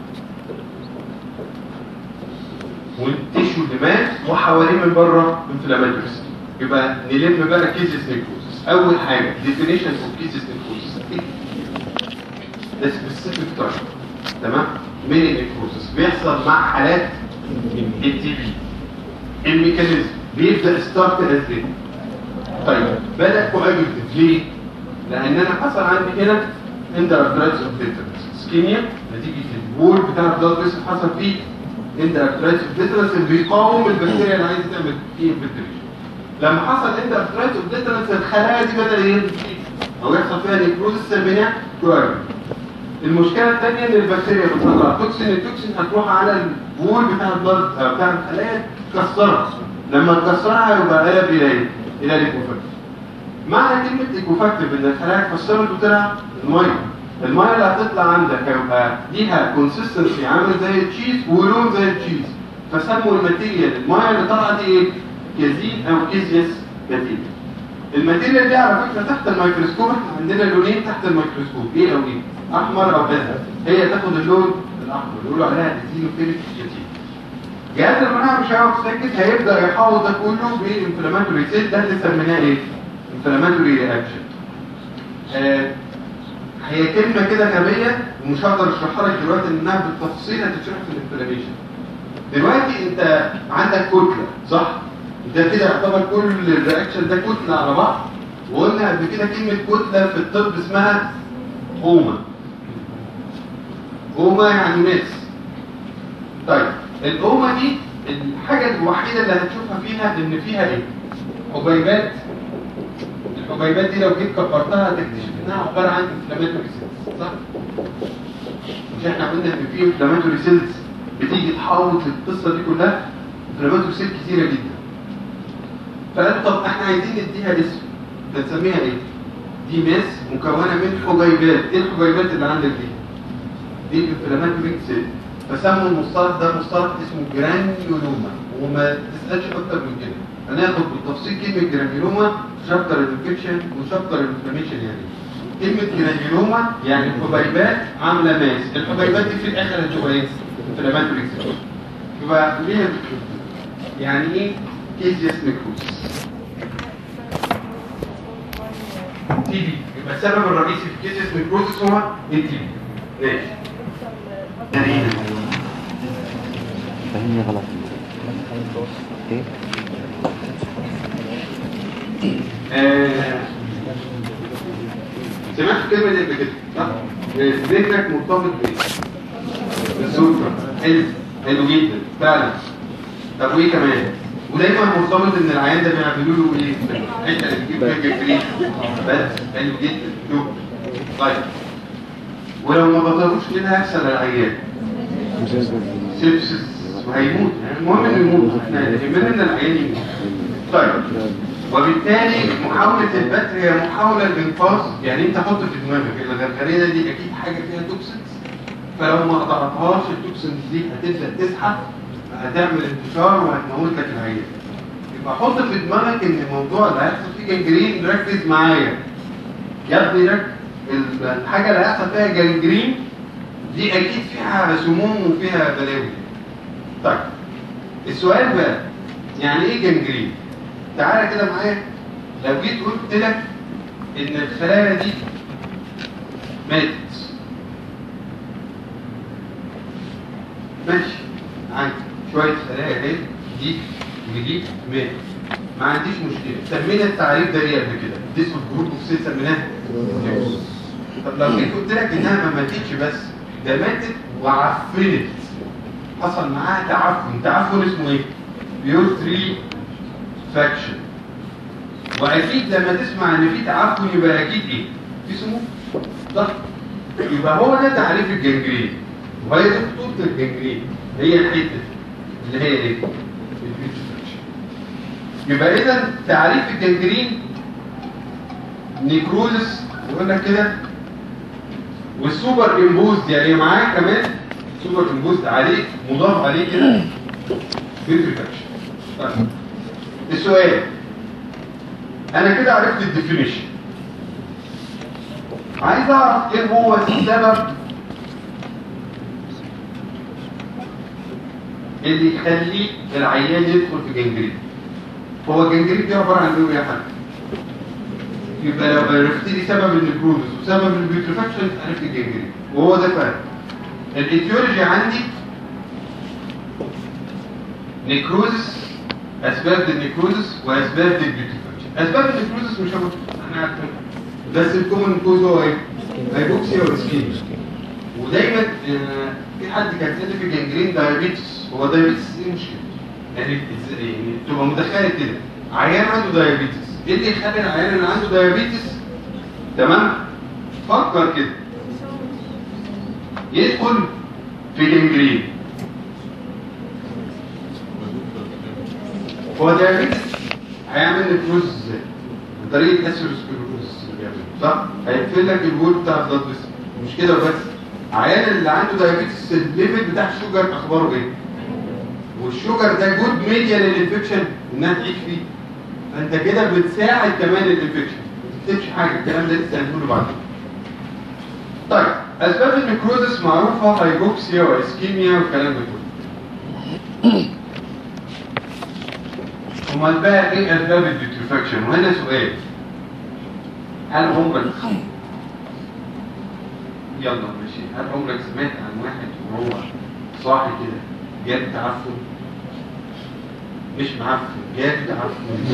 والتيشو اللي مات وحواليه من بره انفلاماتوري يبقى نلم بقى كيزيس نيكروزس اول حاجه ديفينيشن اوف كيزيس نيكروزس ده سبيسيفيك تايب تمام من النيكروزس بيحصل مع حالات التي بي الميكانيزم بيبدا ستارت ازاي طيب بدا كواجولتيف ليه لان انا حصل عندي هنا اندرابترايتس اوف ديترنس سكيميا نتيجه البول بتاع البلاد فيسل حصل فيه اندرابترايتس اوف ديترنس اللي بيقاوم البكتيريا اللي عايزه تعمل فيه انفلتريشن لما حصل اندرابترايتس اوف ديترنس الخلايا دي بدا ينزل او يحصل فيها نيكروزس سميناه كواجولتيف المشكله الثانيه ان البكتيريا بتطلع توكسين التوكسين هتروح على البول بتاع البلد بتاع الخلايا تكسرها لما تكسرها يبقى قلب الى ايه؟ الى ليكوفاكتيف معنى كلمه ليكوفاكتيف ان الخلايا اتكسرت وطلع الميه الميه اللي هتطلع عندك هيبقى ليها كونسيستنسي عامل زي التشيز ولون زي التشيز فسموا الماتيريال الميه اللي طالعه دي ايه؟ كازين او كيزيس ماتيريال الماتيريال دي على فكره تحت الميكروسكوب احنا عندنا لونين تحت الميكروسكوب ايه او ايه؟ احمر او ازرق هي تاخد اللون الاحمر يقولوا عليها ديزينوفيليك جيتين جهاز المناعه مش هيقعد ساكت هيبدا يحاول ده كله بالانفلاماتوري سيل ده اللي سميناه ايه؟ انفلاماتوري رياكشن آه هي كلمه كده غبيه ومش هقدر اشرحها لك دلوقتي انها بالتفصيل هتتشرح في الانفلاميشن دلوقتي انت عندك كتله صح؟ ده كده يعتبر كل الرياكشن ده كتله على بعض وقلنا قبل كده كلمه كتله في الطب اسمها هوما هوما يعني ماس طيب الهوما دي الحاجه الوحيده اللي هتشوفها فيها ان فيها ايه؟ حبيبات الحبيبات دي لو جيت كبرتها هتكتشف انها عباره عن انفلاماتوري سيلز صح؟ مش احنا قلنا ان في انفلاماتوري سيلز بتيجي تحوط القصه دي كلها انفلاماتوري سيل كتيره جدا فقالوا طب احنا عايزين نديها اسم بنسميها ايه؟ دي ماس مكونه من حبيبات ايه الحبيبات اللي عندك دي؟ دي الانفلاماتوري سيل فسموا المصطلح ده مصطلح اسمه جرانيولوما وما تسالش اكتر من كده هناخد بالتفصيل كلمه جرانيولوما في شابتر الانفكشن وشابتر الانفلاميشن يعني كلمه جرانيولوما يعني الحبيبات عامله ماس الحبيبات دي في الاخر هتبقى ايه؟ انفلاماتوري سيل يبقى ليها يعني ايه كيزيس نيكروسيس تي بي يبقى السبب الرئيسي في كيزيس نيكروسيس هو التي بي ماشي تقريبا فهمني غلط ايه آه، سمعت الكلمة دي قبل كده صح؟ آه، ذهنك مرتبط بايه؟ بالسلطة حلو حلو جدا فعلا طب وايه كمان؟ ودايما مرتبط ان العيان ده بيعملوا له ايه؟ الحته اللي بتجيب فيها جفرين بس حلو جدا شوف طيب ولو ما بطلوش ايه اللي هيحصل للعيان؟ سيبسس وهيموت المهم انه يموت احنا يهمنا ان العيان يموت طيب وبالتالي محاولة البتر هي محاولة لإنقاذ يعني انت حط في دماغك الغرغرينة دي اكيد حاجة فيها توكسينز فلو ما قطعتهاش التوكسينز دي هتبدأ تسحب هتعمل انتشار وهتموت لك العيان يبقى حط في دماغك ان الموضوع اللي هيحصل فيه جنجرين ركز معايا يا ابني ركز الحاجة اللي هيحصل فيها جنجرين دي اكيد فيها سموم وفيها بلاوي طيب السؤال بقى يعني ايه جنجرين تعالى كده معايا لو جيت قلت لك ان الخلايا دي ماتت ماشي عندي شويه خلايا اهي دي ودي ماتت ما عنديش مشكله سمينا التعريف ده ليه قبل كده ديسو جروب اوف سيل سميناه نيوز. طب لو جيت قلت لك انها ما ماتتش بس ده ماتت وعفنت حصل معاها تعفن تعفن اسمه ايه بيور 3 فاكشن واكيد لما تسمع ان في تعفن يبقى اكيد ايه في سموم صح يبقى هو ده تعريف الجنجرين وهي دي خطوره الجنجرين هي الحته اللي هي ايه الفيتشر يبقى اذا تعريف الجنجرين نيكروزس يقول لك كده والسوبر امبوزد يعني معاه كمان سوبر امبوزد عليه مضاف عليه كده فيتريفاكشن طيب السؤال انا كده عرفت الديفينيشن عايز اعرف ايه هو السبب اللي يخلي العيان يدخل في جنجرين هو الجنجرين دي عباره عن ايه يا حاج يبقى لو عرفت لي سبب النكروزس وسبب البيوتريفاكشن عرفت الجنجرين وهو ده فرق الايتيولوجي عندي نيكروزس اسباب النيكروزس واسباب البيوتريفاكشن اسباب النيكروزس مش هقول احنا عارفين بس الكومن كوز هو ايه هايبوكسيا واسكيميا ودايما آه، في حد كان كاتب في جنجرين دايابيتس هو دايابيتس ايه المشكله يعني إز- يعني تبقى متخيل كده عيان عنده دايابيتس ايه اللي يخلي العيان اللي عنده دايابيتس تمام فكر كده يدخل في جنجرين هو دايابيتس هيعمل نكروز ازاي؟ بطريقه اسيروسكلروز صح؟ هيقفل لك البول بتاع البلاد فيسل مش كده وبس عيان اللي عنده دايابيتس الليفل بتاع الشوجر اخباره ايه؟ والشوجر ده جود ميديا للانفكشن انها تعيش فيه فانت كده بتساعد كمان الانفكشن ما تكتبش حاجه الكلام ده لسه هنقوله بعدين طيب اسباب النكروزس معروفه هايبوكسيا واسكيميا والكلام ده كله امال بقى ايه اسباب الديتريفاكشن وهنا سؤال هل عمرك يلا ماشي هل عمرك سمعت عن واحد وهو صاحي كده جاب تعفن مش معفن جاب تعفن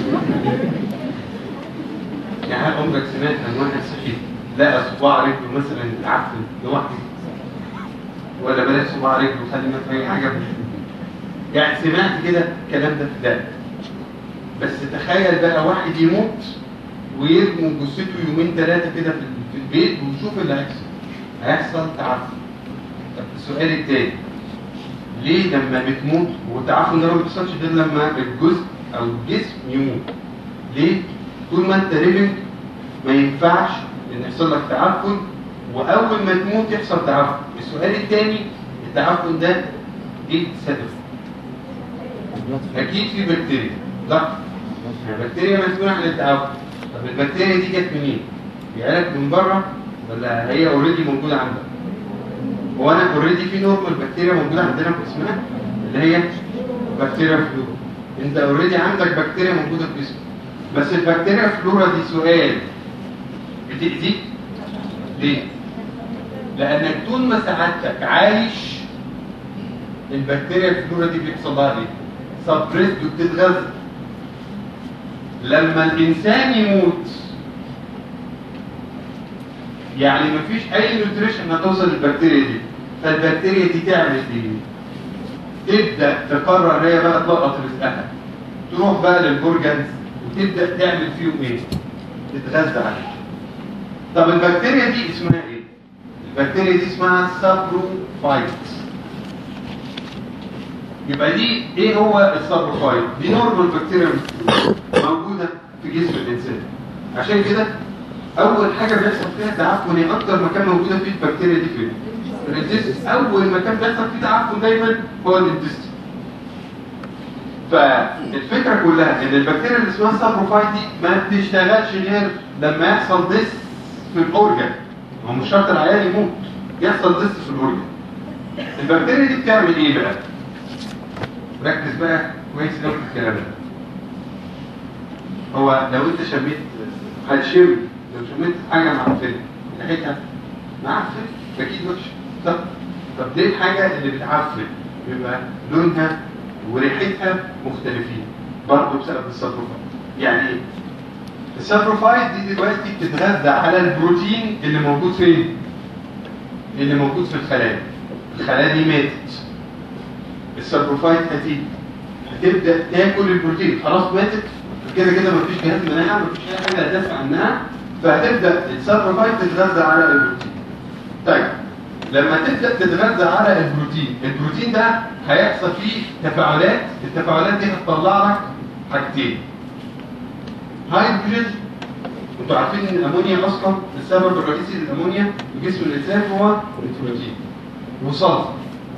يعني هل عمرك سمعت عن واحد صحي لقى صباع رجله مثلا اتعفن لوحده ولا بلاش صباع رجله خلينا في اي حاجه يعني سمعت كده الكلام ده لا بس تخيل بقى واحد يموت ويرموا جثته يومين ثلاثه كده في في البيت وشوف اللي هيحصل هيحصل تعفن طب السؤال التاني ليه لما بتموت والتعفن ده ما بيحصلش غير لما الجزء او الجسم يموت ليه؟ طول ما انت ليفنج ما ينفعش ان يحصل لك تعفن واول ما تموت يحصل تعفن السؤال الثاني التعفن ده ايه سببه؟ اكيد في بكتيريا صح؟ البكتيريا مسؤولة عن التعفن طب البكتيريا دي جت منين؟ جايلك من بره ولا هي اوريدي موجودة عندك؟ هو انا اوريدي في نورمال بكتيريا موجودة عندنا في جسمنا اللي هي بكتيريا فلورا انت اوريدي عندك بكتيريا موجودة في جسمك بس البكتيريا فلورا دي سؤال بتأذيك ليه؟ لأنك طول ما سعادتك عايش البكتيريا الفلورا دي بيحصل لها ايه؟ سبريسد وبتتغذى لما الإنسان يموت يعني مفيش أي نيوتريشن هتوصل للبكتيريا دي فالبكتيريا دي تعمل ايه؟ تبدأ تقرر هي بقى تلقط رزقها تروح بقى للبورجنز وتبدأ تعمل فيهم ايه؟ تتغذى عليه طب البكتيريا دي اسمها ايه؟ البكتيريا دي اسمها سابروفايت يبقى دي ايه هو السابروفايت؟ دي نورمال بكتيريا موجودة في جسم الإنسان عشان كده أول حاجة بيحصل فيها تعفن هي أكتر مكان موجودة فيه البكتيريا دي فين؟ الانتستين أول مكان بيحصل فيه تعفن دايما هو الانتستين فالفكرة كلها ان البكتيريا اللي اسمها سابروفايت دي ما بتشتغلش غير لما يحصل ديس في الاورجن هو مش شرط العيان يموت يحصل ديس في الاورجن البكتيريا دي بتعمل ايه بقى؟ ركز بقى كويس قوي في الكلام ده هو لو انت شميت هتشم لو شميت حاجه معفنه ريحتها معفنه اكيد وحشه طب طب دي الحاجه اللي بتعفن بيبقى لونها وريحتها مختلفين برضه بسبب السابروفايت يعني ايه؟ السابروفايت دي دلوقتي بتتغذى على البروتين اللي موجود فين؟ اللي موجود في الخلايا الخلايا دي ماتت السابروفايت هتيجي هتبدا تاكل البروتين خلاص ماتت كده كده مفيش جهاز مناعه مفيش اي حاجه هتدافع عنها فهتبدا السابروفايت تتغذى على البروتين طيب لما تبدا تتغذى على البروتين البروتين ده هيحصل فيه تفاعلات التفاعلات دي هتطلع لك حاجتين هيدروجين انتوا عارفين ان الامونيا اصلا السبب الرئيسي للامونيا في جسم الانسان هو البروتين وصلفر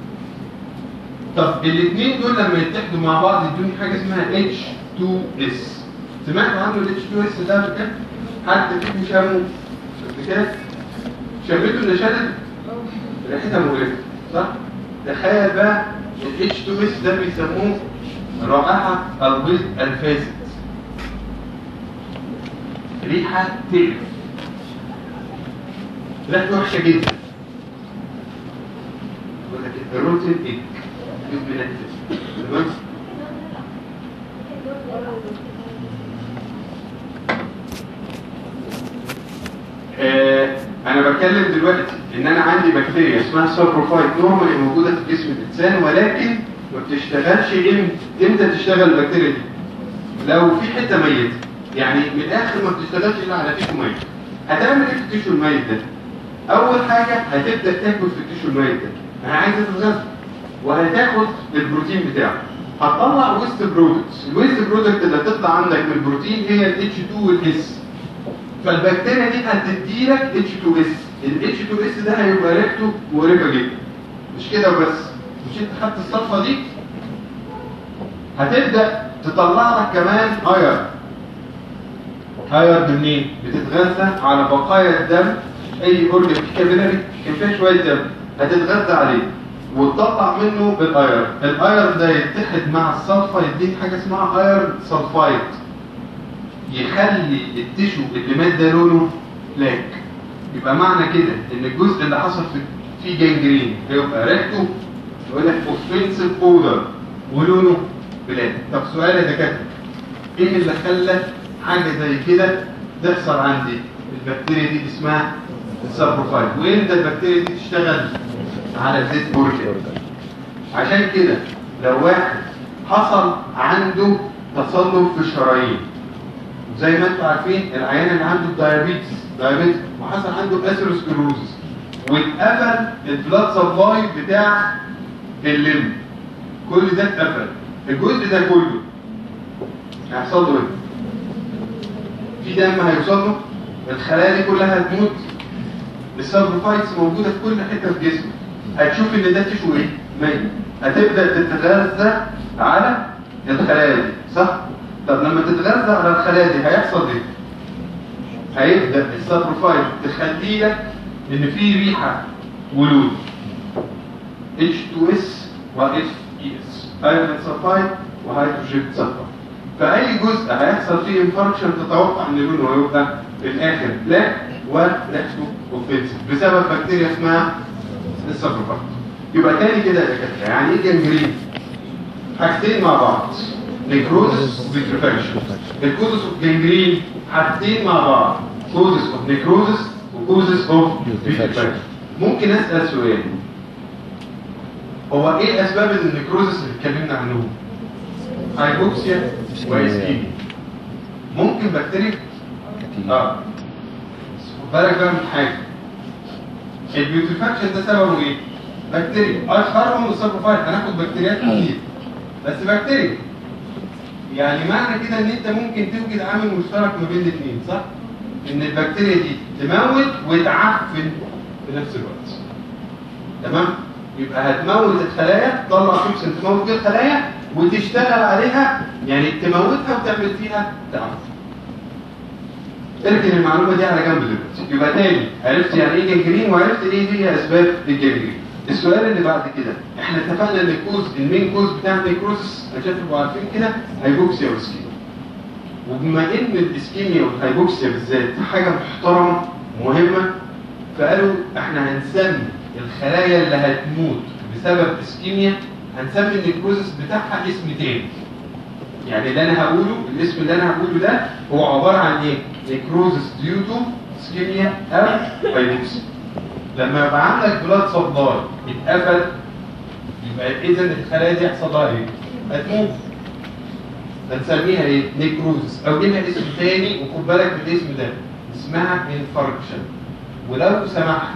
طب الاثنين دول لما يتحدوا مع بعض يدوني حاجه اسمها H2S سمعتوا عنه ال H2S ده قبل كده؟ حد فيكم شمه قبل كده؟ شميته النشادة ريحتها مقرفة صح؟ تخيل بقى ال H2S ده بيسموه رائحة البيض الفاسد ريحة تقرف ريحته وحشة جدا يقول لك الروتين ايج بيض منفس تمام؟ آه، انا بتكلم دلوقتي ان انا عندي بكتيريا اسمها سابروفايت نورمالي موجوده في جسم الانسان ولكن ما بتشتغلش امتى امتى تشتغل البكتيريا دي لو في حته ميته يعني من الاخر ما بتشتغلش الا على تيشو ميت هتعمل ايه في التيشو الميت ده اول حاجه هتبدا تاكل في التيشو الميت ده انا عايز تتغذى وهتاخد البروتين بتاعه هتطلع ويست برودكتس الويست برودكت اللي هتطلع عندك من البروتين هي ال H2 والاس فالبكتيريا دي هتدي لك H2S ال H2S ده هيبقى ريحته مقرفه جدا مش كده وبس مش انت خدت الصفه دي هتبدا تطلع لك كمان اير اير منين بتتغذى على بقايا الدم اي اورجن في كابيلاري كان فيها شويه دم هتتغذى عليه وتطلع منه الاير الاير ده يتحد مع الصلفه يديك حاجه اسمها اير سلفايد يخلي التشو اللي مات ده لونه بلاك يبقى معنى كده ان الجزء اللي حصل في فيه جانجرين هيبقى ريحته يقول لك اوفنسيف اودر ولونه بلاك طب سؤال يا دكاتره ايه اللي خلى حاجه زي كده تحصل عندي البكتيريا دي اسمها السابروفايل وامتى البكتيريا دي تشتغل على الزيت بورجر عشان كده لو واحد حصل عنده تصلب في الشرايين زي ما انتم عارفين العيان اللي عنده الدايابيتس دايابيتس وحصل عنده اثيروسكلوزس واتقفل البلاد سبلاي بتاع الليم كل ده اتقفل الجزء ده كله هيحصل له ايه؟ في دم هيوصل له الخلايا دي كلها هتموت السبروفايتس موجوده في كل حته في جسمه هتشوف ان ده تشو ايه؟ ميت هتبدا تتغذى على الخلايا دي صح؟ طب لما تتغذى على الخلايا دي هيحصل ايه؟ هيبدا السبروفايت تخلي لك ان في ريحه ولون H2S و FES هيدروجين سلفايد وهيدروجين سلفايد فأي جزء هيحصل فيه انفاركشن تتوقع ان لونه هيبقى في الآخر بلاك وريحته اوفنسيف بسبب بكتيريا اسمها السبروفايت يبقى تاني كده يا دكاتره يعني ايه جنجرين؟ حاجتين مع بعض نيكروزس وفيتريفاكشن الكوزس اوف جنجرين حاجتين مع بعض كوزس اوف نيكروزس وكوزس اوف فيتريفاكشن ممكن اسال سؤال هو ايه اسباب النيكروزس اللي اتكلمنا عنهم هايبوكسيا واسكيميا ممكن بكتيريا كتير اه خد بالك بقى من حاجه البيوتيفاكشن ده سببه ايه بكتيريا اشهرهم السبروفايت هناخد بكتيريات كتير بس بكتيريا يعني معنى كده ان انت ممكن توجد عامل مشترك ما بين الاثنين صح ان البكتيريا دي تموت وتعفن في نفس الوقت تمام يبقى هتموت الخلايا تطلع توكسين تموت بيه الخلايا وتشتغل عليها يعني تموتها وتعمل فيها تعفن اركن المعلومه دي على جنب دلوقتي يبقى تاني عرفت يعني ايه جنجرين وعرفت ايه هي اسباب الجنجرين السؤال اللي بعد كده احنا اتفقنا ان الكوز المين كوز بتاع النيكروسس عشان تبقوا عارفين كده هيبوكسيا واسكيميا وبما ان الاسكيميا والهيبوكسيا بالذات حاجه محترمه مهمه فقالوا احنا هنسمي الخلايا اللي هتموت بسبب اسكيميا هنسمي النيكروزس بتاعها اسم تاني يعني اللي انا هقوله الاسم اللي انا هقوله ده هو عباره عن ايه؟ نيكروزس ديوتو اسكيميا او هيبوكسيا لما يبقى عندك بلاد سبلاي اتقفل يبقى اذا الخلايا دي يحصل لها ايه؟ هتموت هنسميها ايه؟ نيكروزس او ليها اسم تاني وخد بالك من الاسم ده اسمها انفاركشن ولو سمحت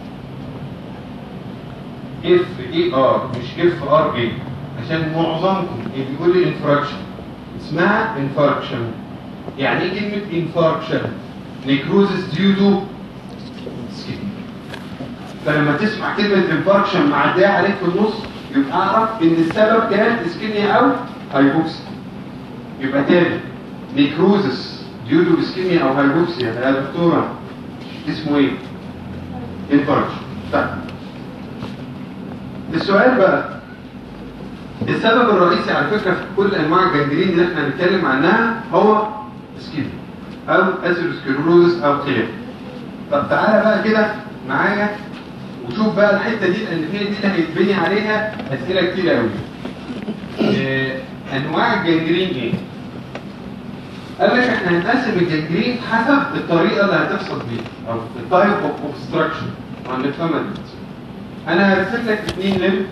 اف اي ار مش اف ار اي عشان معظمكم اللي بيقول لي انفراكشن اسمها انفاركشن يعني ايه كلمه انفاركشن نيكروزس ديو تو فلما تسمع كلمه انفاركشن معديه عليك في النص يبقى اعرف ان السبب كان اسكيميا او هايبوكسيا يبقى تاني نيكروزس ديو تو اسكيميا او هايبوكسيا يا دكتوره اسمه ايه؟ انفاركشن طيب السؤال بقى السبب الرئيسي على فكره في كل انواع الجنجرين اللي احنا هنتكلم عنها هو اسكيميا او اثيروسكليروزس او خلاف طب تعالى بقى كده معايا وشوف بقى الحته دي لان هي دي اللي هيتبني عليها اسئله كتير قوي إيه انواع الجنجرين ايه قال لك احنا هنقسم الجنجرين حسب الطريقه اللي هتحصل بيها او التايب اوف اوبستراكشن وهنفهمها دلوقتي انا هرسم لك اثنين لم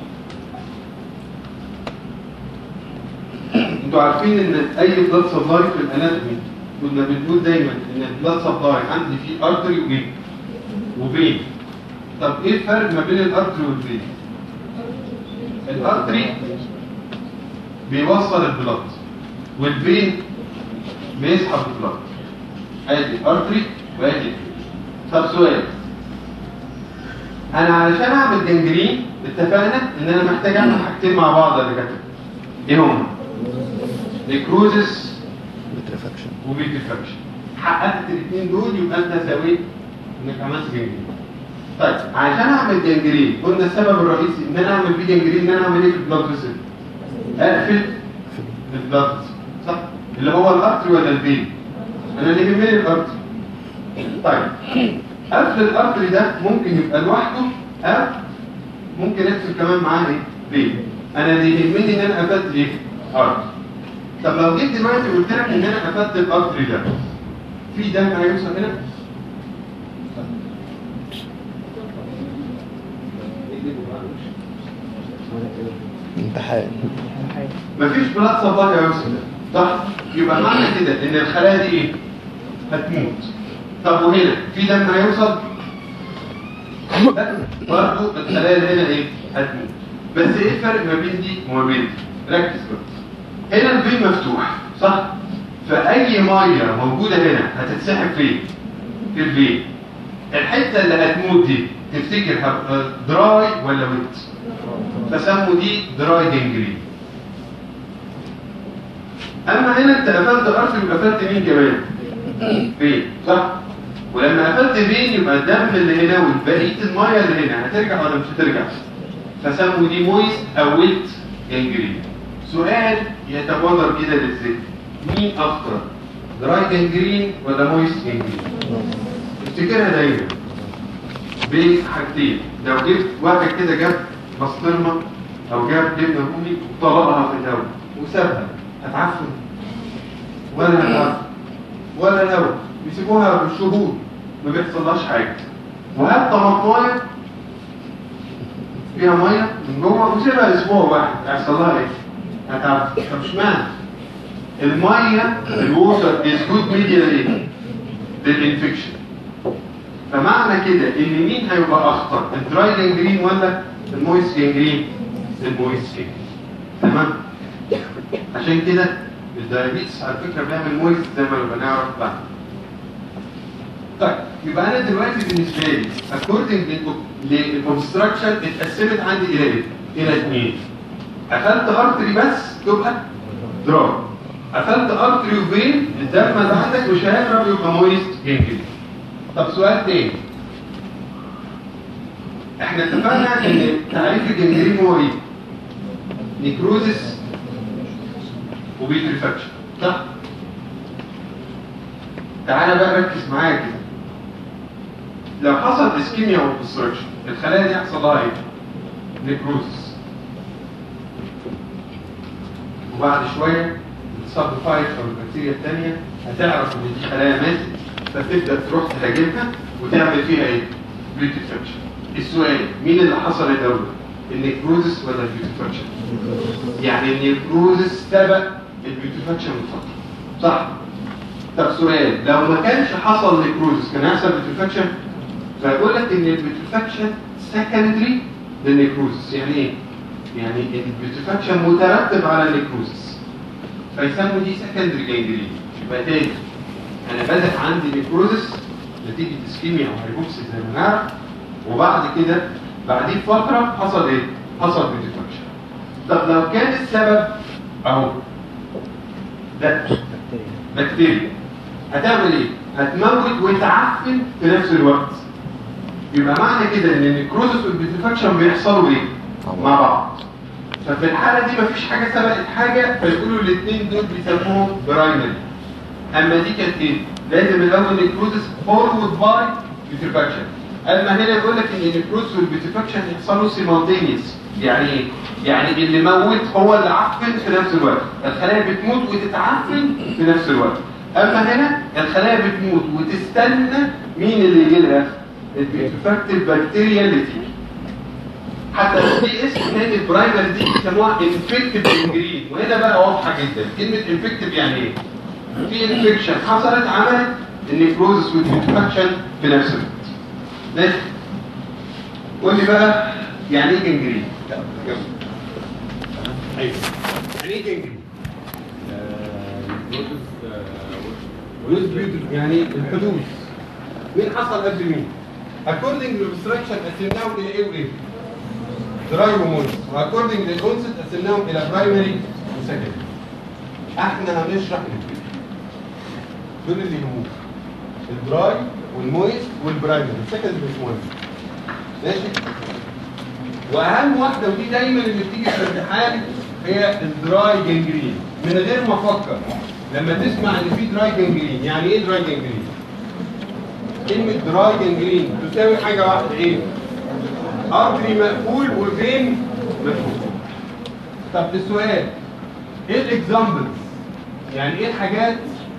انتوا عارفين ان اي بلاد سبلاي في الاناتومي كنا بنقول دايما ان البلاد سبلاي عندي فيه ارتري وايه وفين طب ايه الفرق ما بين الارتري والفين الارتري بيوصل البلد والفين بيسحب البلد ادي ارتري وادي فين طب سؤال انا علشان اعمل جنجرين اتفقنا ان انا محتاج اعمل حاجتين مع بعض يا دكاتره ايه هما نيكروزس بترفكشن وبيتفكشن حققت الاثنين دول يبقى انت سويت انك عملت جنجرين طيب عشان اعمل جنجرين قلنا السبب الرئيسي ان انا اعمل فيه جنجرين ان انا اعمل ايه في البلاد فيسل اقفل البلاد صح اللي هو الارتري ولا الفين انا اللي يهمني الارتري طيب قفل الارتري ده ممكن يبقى لوحده او ممكن اقفل كمان معاه ايه فين انا اللي يهمني ان انا قفلت ايه ارتري طب لو جيت دلوقتي قلت لك ان انا قفلت الارتري ده في دم هيوصل هنا امتحان مفيش بلاد سبلاي هيوصل صح يبقى معنى كده ان الخلايا دي ايه هتموت طب وهنا في دم هيوصل لا برضه الخلايا اللي هنا ايه هتموت بس ايه الفرق ما بين دي وما بين دي ركز بقى هنا الفين مفتوح صح فاي ميه موجوده هنا هتتسحب فين في الفين الحته اللي هتموت دي تفتكر هتبقى دراي ولا ويت فسموا دي دراي جنجرين اما هنا انت قفلت ارسل وقفلت مين كمان فين صح ولما قفلت فين يبقى الدم اللي هنا والبقيه الميه اللي هنا هترجع ولا مش هترجع فسموا دي مويست او ويت جنجرين سؤال يتبادر كده للذهن مين اخطر دراي جنجرين ولا مويست جنجرين افتكرها دايما بين حاجتين لو جبت واحد كده جاب بسطرمه او جاب جبنه رومي وطلقها في الهواء وسابها هتعفن ولا هتعفن ولا الهواء بيسيبوها بالشهور ما بيحصلهاش حاجه وهات طماطمايه فيها ميه من جوه وسيبها اسبوع واحد هيحصل لها ايه؟ هتعفن طب اشمعنى؟ الميه الووتر از جود ميديا ايه؟ للانفكشن فمعنى كده ان مين هيبقى اخطر الدراي جنجرين ولا المويس جنجرين المويس جنجرين تمام عشان كده الدايابيتس على فكره بيعمل مويس زي ما نبقى نعرف بعد طيب يبقى انا دلوقتي بالنسبه لي اكوردنج للكونستراكشن اتقسمت عندي الى ايه؟ الى اثنين قفلت ارتري بس تبقى دراي قفلت ارتري وفين الدم اللي عندك مش هيهرب يبقى مويست جنجرين طب سؤال تاني احنا اتفقنا ان تعريف الجنجرين هو ايه؟ نيكروزس وبيتريفاكشن صح؟ تعالى بقى ركز معايا كده لو حصل اسكيميا او كونستراكشن الخلايا دي يحصل لها ايه؟ نيكروزس وبعد شويه السبفايت او البكتيريا الثانيه هتعرف ان دي خلايا ماتت فتبدا تروح تهاجمها وتعمل فيها ايه؟ بيوتيفاكشن. السؤال مين اللي حصل الاول؟ النيكروزس ولا البيوتيفاكشن؟ يعني النيكروزس سبق البيوتيفاكشن من فتره. صح؟ طب سؤال لو ما كانش حصل نيكروزس كان هيحصل بيوتيفاكشن؟ فيقول لك ان البيوتيفاكشن سكندري للنيكروزس يعني ايه؟ يعني البيوتيفاكشن مترتب على النيكروزس. فيسموا دي سكندري جانجرين يبقى تاني انا بدأ عندي نيكروزس نتيجة اسكيميا او هايبوكسي زي ما نعرف وبعد كده بعديه فترة حصل ايه؟ حصل بيوتيفاكشن طب لو كان السبب اهو ده بكتيريا هتعمل ايه؟ هتموت وتعفن في نفس الوقت يبقى معنى كده ان النيكروزس والبيوتيفاكشن بيحصلوا ايه؟ مع بعض ففي الحالة دي مفيش حاجة سبقت حاجة فيقولوا الاثنين دول بيسموهم برايمري اما دي كانت ايه؟ لازم الاول نيكروزس فورورد باي بيوتيفاكشن اما هنا يقول لك ان النيكروز والبيوتيفاكشن يحصلوا سيمالتينيوس يعني ايه؟ يعني اللي موت هو اللي عفن في نفس الوقت الخلايا بتموت وتتعفن في نفس الوقت اما هنا الخلايا بتموت وتستنى مين اللي يجي لها؟ البيوتيفاكتيف بكتيريا اللي تيجي حتى في اسم تاني البرايمري دي بيسموها انفكتيف انجرين وهنا بقى واضحه جدا كلمه انفكتيف يعني ايه؟ في انفكشن حصلت عملت النيكروزس والانفكشن في نفس الوقت ماشي قول لي بقى يعني ايه جنجرين ايوه يعني ايه جنجرين ويز بيوتل يعني الحدوث مين حصل قبل مين according للابستراكشن قسمناهم الى ايه وايه دراي ومونس واكوردنج للكونسبت قسمناهم الى برايمري وسكندري احنا هنشرح الاثنين دول اللي يهموك الدراي والمويست والبرايمري السكندري مش مهم ماشي واهم واحده ودي دايما اللي بتيجي في الامتحان هي الدراي جنجرين من غير ما افكر لما تسمع ان في دراي جنجرين يعني ايه دراي جنجرين كلمه دراي جنجرين تساوي حاجه واحده ايه ارتري مقفول وفين مقفول طب السؤال ايه الاكزامبلز يعني ايه الحاجات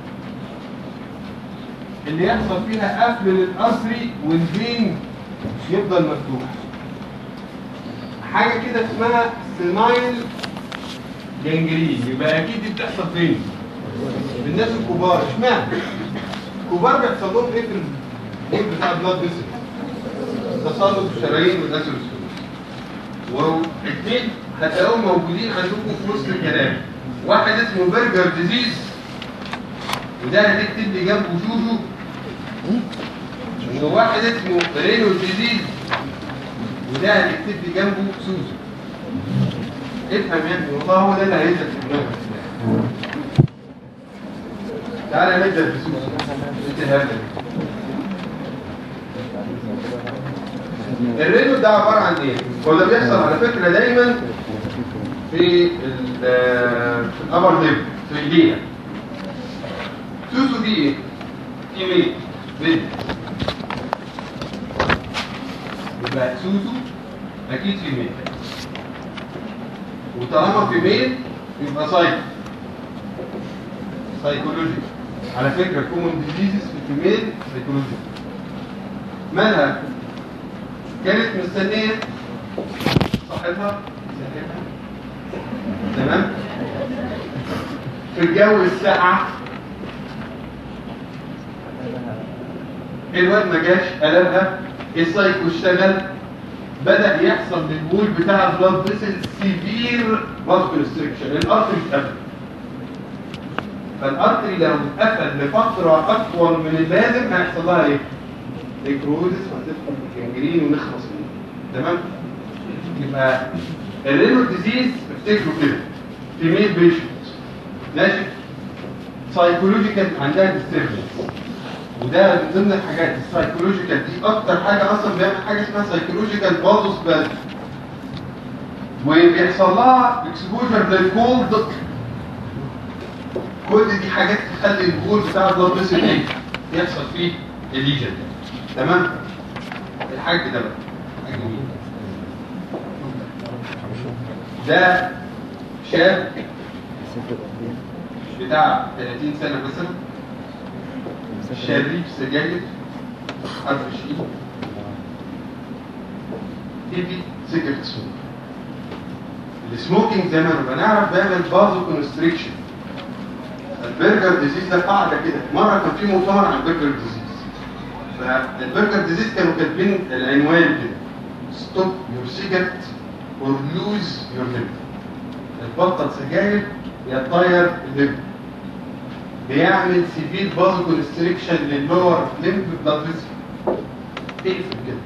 اللي يحصل فيها قفل للارتري والفين يفضل مفتوح حاجه كده اسمها سينايل جنجرين يبقى اكيد دي بتحصل فين في الناس الكبار اشمعنى الكبار بيحصل لهم ايه في الجيب بتاع البلاد فيسل تصلب الشرايين والاسيروسكوب والاثنين هتلاقوهم موجودين عندكم في وسط الكلام واحد اسمه برجر ديزيز وده هتكتب لي جنبه جوجو وواحد اسمه رينو ديزيز وده هتكتب لي جنبه سوزو افهم يا ابني والله هو ده اللي هينزل في دماغك تعالى نبدا بسوزو انت الهبل الرينو ده عباره عن ايه؟ هو ده بيحصل على فكره دايما في ال- في الابر ليب في ايدينا سوسو دي ايه؟ ايميل بنت يبقى سوسو اكيد في ميل وطالما في ميل يبقى سايكو سايكولوجي على فكره كومن ديزيزز في الفيميل سايكولوجي مالها كانت مستنيه صاحبها صاحبها تمام في الجو الساقع الواد ما جاش قلبها السايكو اشتغل بدا يحصل للبول بتاع البلاد فيسل سيفير بلاد كونستريكشن الارتري اتقفل فالارتري لو اتقفل لفتره اطول من اللازم هيحصل لها ايه؟ نيكروزس وهتدخل في الجنجرين ونخلص منه تمام؟ يبقى الرينو ديزيز افتكروا كده في ميل بيشنت ماشي سايكولوجيكال عندها ديستربنس وده من ضمن الحاجات السايكولوجيكال دي اكتر حاجه اصلا بيعمل حاجه اسمها سايكولوجيكال بازوس باد وبيحصل لها اكسبوجر للكولد كل دي حاجات تخلي البول بتاع البلاد فيسل ايه يحصل فيه الليجن تمام الحاج ده بقى حاج مين ده شاب بتاع 30 سنه مثلا شريف سجاير حرف شيء تيجي سيجرت سموك السموكينج زي ما نبقى نعرف بيعمل بازو كونستريكشن البرجر ديزيز ده قاعده كده مره كان في مؤتمر عن البرجر ديزيز فالبرجر ديزيز كانوا كاتبين العنوان كده ستوب يور سيجرت اور لوز يور ليب تبطل سجاير يا تطير الليب بيعمل سيفير بازو كونستريكشن لللور ليمب بلاد فيسل تقفل كده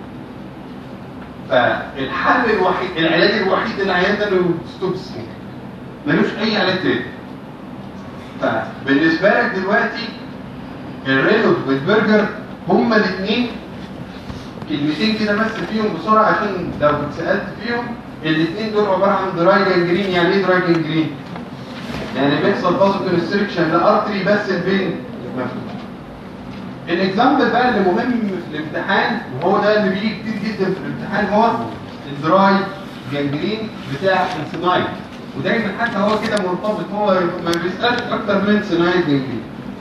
فالحل الوحيد العلاج الوحيد للعيان ده انه ستوب سموك ملوش اي علاج تاني فبالنسبه لك دلوقتي الرينولد والبرجر هما الاثنين كلمتين كده بس فيهم بسرعه عشان لو اتسالت فيهم الاثنين دول عباره عن دراي جانجرين يعني ايه دراي جانجرين؟ يعني بيحصل بازو كونستريكشن لارتري بس البين مفتوح الاكزامبل بقى اللي مهم في الامتحان وهو ده اللي بيجي كتير جدا في الامتحان هو الدراي جانجرين بتاع السنايد ودايما حتى هو كده مرتبط هو ما بيسالش اكتر من سنايد جانجرين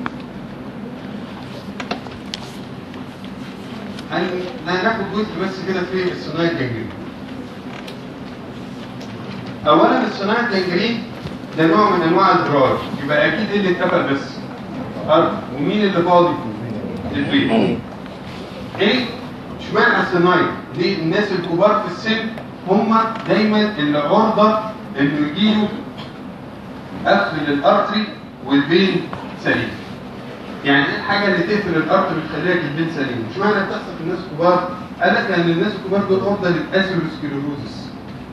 هن- هناخد جزء بس كده في السنايد جانجرين اولا السنايد جانجرين ده نوع من انواع الدراج يبقى اكيد إيه اللي اتقفل بس ارض ومين اللي فاضي البيت ايه اشمعنى الصنايع؟ ليه الناس الكبار في السن هم دايما اللي عرضه انه يجيله قفل الارتري والبين سليم. يعني ايه الحاجه اللي تقفل الارتري وتخليها البين سليم؟ اشمعنى بتحصل في الناس الكبار؟ قال لك لان الناس الكبار دول عرضه للاسيروسكليروزس.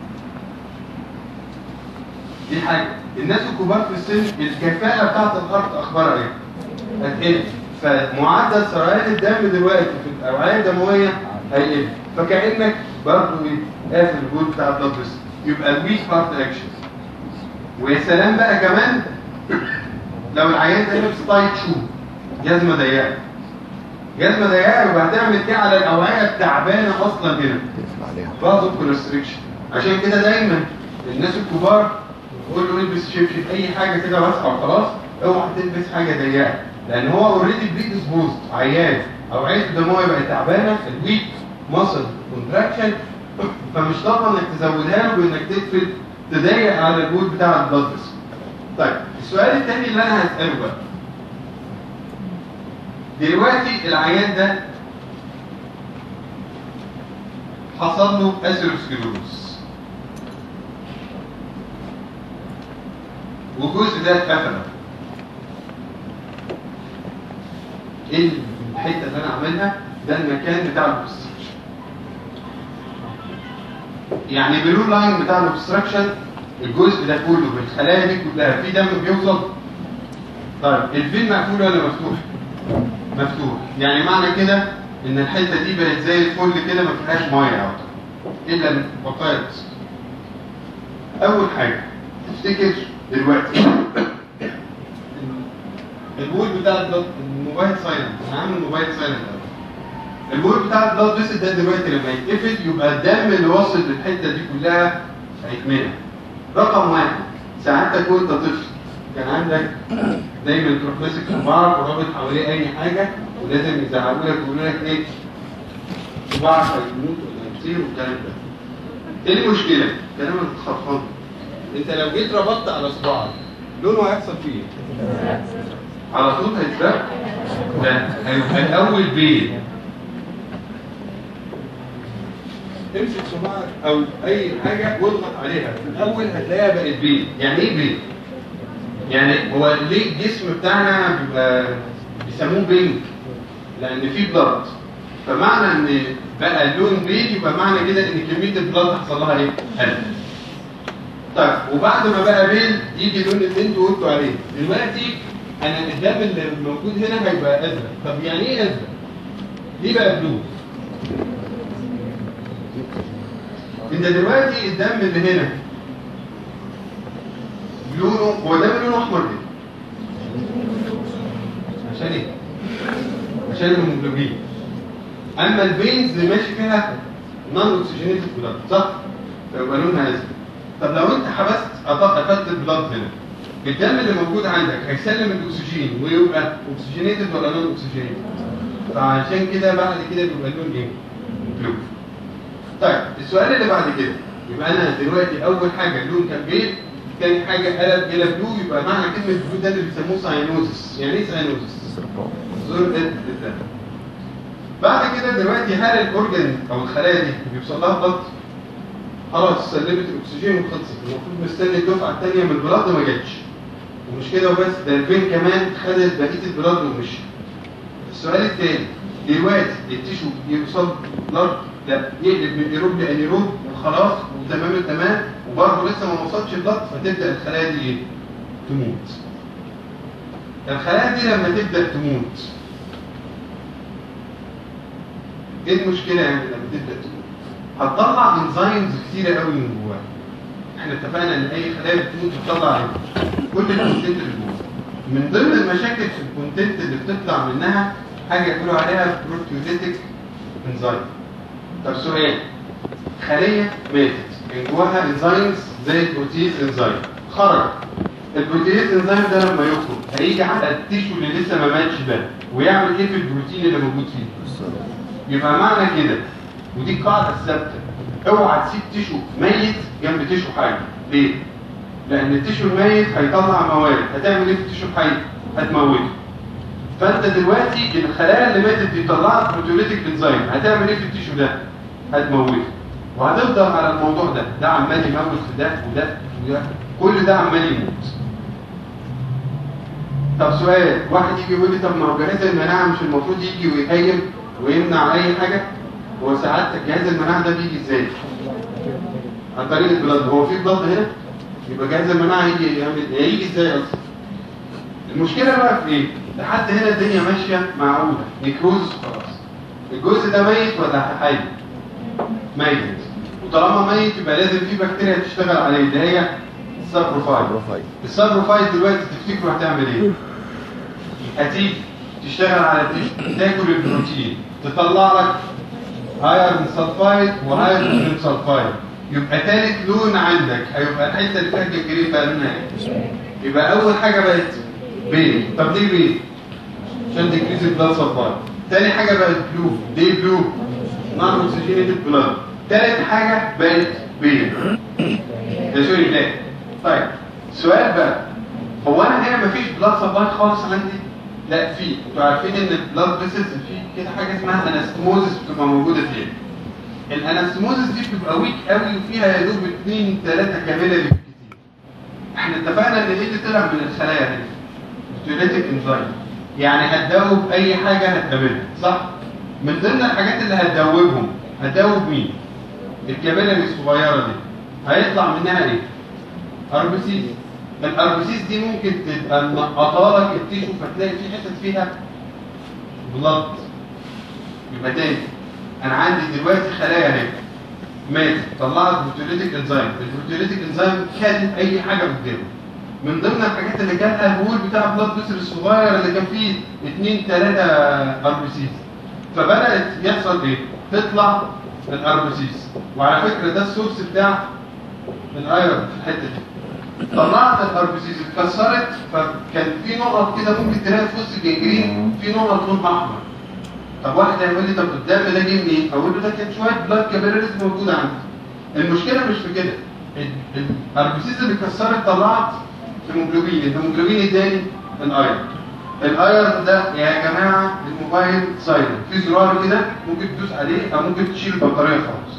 دي حاجه، الناس الكبار في السن الكفاءه بتاعت الارض اخبارها ايه؟ هتقل فمعدل سريان الدم دلوقتي في الاوعيه الدمويه هيقل فكانك برضه ايه قافل الجول بتاع البلاد فيسل يبقى الويك بارت اكشن ويا سلام بقى كمان لو العيان ده لابس تايت شو جزمه ضيقه جزمه ضيقه يبقى هتعمل كده على الاوعيه التعبانه اصلا هنا تقفل عليها برضه كونستريكشن عشان كده دايما الناس الكبار يقول له البس شبشب اي حاجه كده واسعه وخلاص اوعى تلبس حاجه ضيقه لان هو اوريدي بريدسبوزد عيان او عينه الدمويه بقت تعبانه الويك ماسل كونتراكشن فمش طبعا انك تزودها له بانك تقفل تضيق على الجول بتاع البلد فيسل. طيب السؤال الثاني اللي انا هساله بقى دلوقتي العيان ده حصل له اثيروسكليروز والجزء ده اتقفل ايه الحته اللي انا عاملها ده المكان بتاع الاوبستراكشن يعني بلو لاين بتاع الاوبستراكشن الجزء ده كله بالخلايا دي كلها في دم بيوصل طيب الفين مقفول ولا مفتوح؟ مفتوح يعني معنى كده ان الحته دي بقت زي الفل كده ما فيهاش ميه يعتبر الا بقايا الجسم. اول حاجه تفتكر دلوقتي البول بتاع البلد الموبايل سايلنت انا عامل الموبايل سايلنت البول بتاع البلد فيسل ده دلوقتي لما يتقفل يبقى الدم اللي واصل للحته دي كلها هيتمنع رقم واحد ساعتك وانت طفل كان عندك دايما تروح ماسك صباعك ورابط حواليه اي حاجه ولازم يزعقوا لك ويقولوا لك ايه صباعك هيموت ولا هيطير والكلام ده. ايه المشكله؟ الكلام اللي بتخرفان انت لو جيت ربطت على صباعك لونه هيحصل فيه ايه؟ على طول هيتفك؟ لا هيبقى الاول بين امسك صباعك او اي حاجه واضغط عليها في الاول هتلاقيها بقت بين يعني ايه بين؟ يعني هو ليه الجسم بتاعنا بيبقى بيسموه بينك لان فيه بلاد فمعنى ان بقى اللون بيج يبقى معنى كده ان كميه البلاد حصل لها ايه؟ قلت طيب وبعد ما بقى بيل يجي اللون اللي انتوا قلتوا عليه دلوقتي انا الدم اللي موجود هنا هيبقى ازرق طب يعني ايه ازرق؟ ليه بقى بلو؟ انت دلوقتي الدم اللي هنا لونه هو دم لونه احمر ليه؟ عشان ايه؟ عشان الهيموجلوبين اما الفينز اللي ماشي فيها نون اوكسجينيتد بلاد صح؟ فيبقى لونها ازرق طب لو انت حبست قفلت البلاد هنا الدم اللي موجود عندك هيسلم الاكسجين ويبقى اوكسجينيتد ولا نون اوكسجينيتد؟ فعشان كده بعد كده بيبقى اللون ايه؟ بلو طيب السؤال اللي بعد كده يبقى انا دلوقتي اول حاجه اللون كان بيض تاني حاجه قلب الى بلو يبقى معنى كلمه بلو ده اللي بيسموه ساينوزس يعني ايه ساينوزس؟ زور الدم بعد كده دلوقتي هل الاورجن او الخلايا دي بيوصل لها بلط خلاص سلمت الاكسجين وخلصت المفروض مستني الدفعه الثانيه من البلاد ما جاتش ومش كده وبس ده الفين كمان خدت بقيه البلاد ومشي السؤال الثاني دلوقتي التيشو يوصل بلاد لا يقلب من ايروب لانيروب وخلاص وتمام التمام وبرضه لسه ما وصلش البلد فتبدا الخلايا دي ايه؟ تموت. الخلايا دي لما تبدا تموت ايه المشكله يعني لما تبدا تموت؟ هتطلع انزيمز كتيره قوي من جواها. احنا اتفقنا ان اي خلايا بتموت بتطلع ايه؟ كل الكونتنت اللي جواها. من ضمن المشاكل في الكونتنت اللي بتطلع منها حاجه يقولوا عليها بروتيوليتيك انزيم. طب سؤال خليه ماتت من جواها انزيمز زي البروتيز انزيم خرج البروتيز انزيم ده لما يخرج هيجي على التيشو اللي لسه ما ماتش ده ويعمل ايه في البروتين اللي موجود فيه يبقى معنى كده ودي القاعده الثابته اوعى تسيب تيشو ميت جنب تيشو حي ليه؟ لان التيشو الميت هيطلع مواد هتعمل ايه في التيشو الحي؟ هتموته فانت دلوقتي الخلايا اللي ماتت دي طلعت بروتيوليتيك انزيم هتعمل ايه في التيشو ده؟ هتموته وهتفضل على الموضوع ده ده عمال يموت في ده وده وده كل ده عمال يموت طب سؤال واحد يجي يقول لي طب ما هو جهاز المناعه مش المفروض يجي ويهيم ويمنع اي حاجه هو ساعات جهاز المناعه ده بيجي ازاي؟ عن طريق البلد هو في بلد هنا يبقى جهاز المناعه يجي يعمل هيجي ازاي اصلا؟ المشكله بقى في ايه؟ لحد هنا الدنيا ماشيه معقوله نيكروز خلاص الجزء ده ميت ولا حي؟ ميت وطالما ميت يبقى لازم في بكتيريا تشتغل عليه اللي هي السابروفايل بروفايل السابروفايل دلوقتي تفتكروا هتعمل ايه؟ هتيجي تشتغل على التيشو تاكل البروتين تطلع لك ايرون سلفايد وهيدروجين سلفايد يبقى ثالث لون عندك هيبقى الحته اللي فيها الجرين بقى لونها ايه؟ يبقى اول حاجه بقت بيل طب ليه بيل؟ عشان تكريز البلاد سلفايد تاني حاجه بقت بلو ليه بلو؟ نون اوكسجينيتد بلاد تالت حاجه بقت بيل يا سوري بلاك طيب سؤال بقى هو انا هنا مفيش بلاد سبلاي خالص عندي لا في انتوا عارفين ان البلاد فيسلز في كده حاجه اسمها انستموزس بتبقى موجوده فيها الانستموزس دي بتبقى ويك قوي وفيها يا دوب اثنين ثلاثه كامله بالكتير احنا اتفقنا ان دي طلع من الخلايا هنا ستيوليتيك انزايم يعني هتدوب اي حاجه هتقابلها صح من ضمن الحاجات اللي هتدوبهم هتدوب مين الكابيلاري الصغيره دي هيطلع منها ايه اربسيس الاربسيس دي ممكن تبقى منقطه لك التيشو فتلاقي في حتت فيها بلط يبقى تاني انا عندي دلوقتي خلايا اهي ماتت طلعت بروتيوليتيك انزيم البروتيوليتيك انزيم كان اي حاجه قدامه من ضمن الحاجات اللي كان الهول بتاع بلاد فيسل الصغير اللي كان فيه اثنين ثلاثه اربسيس فبدات يحصل ايه؟ تطلع الاربسيس وعلى فكره ده السورس بتاع الايرون في الحته دي طلعت الاربسيس اتكسرت فكان في نقط كده ممكن تلاقي في وسط الجنجرين في نقط لون احمر طب واحد هيقول لي طب قدام ده جه منين؟ اقول له ده كان شويه بلاد كابيلاريز موجوده عندي المشكله مش في كده ال- الاربسيس اللي اتكسرت طلعت هيموجلوبين الهيموجلوبين اداني الايرون الايرون ده يا جماعه الموبايل سايلنت في زرار كده ممكن تدوس عليه او ممكن تشيل البطاريه خالص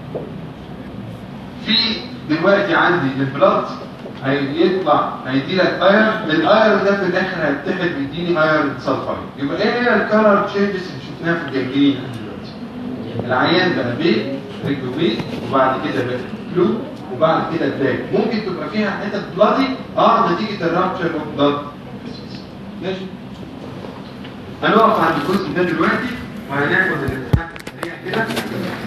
في دلوقتي عندي البلاد هيطلع هيدي لك ايرون الايرون ده في الاخر هيتحد بيديني ايرون سلفايد يبقى ايه هي الكالر تشينجز اللي شفناها في الجنجرين دلوقتي العيان بقى بيه رجله بيه وبعد كده بقى بلو وبعد كده بلاك ممكن تبقى فيها حتت بلادي اه نتيجه الرابتشر اوف بلاد ماشي هنقف عند الجزء ده دلوقتي وهناخد الامتحان سريع كده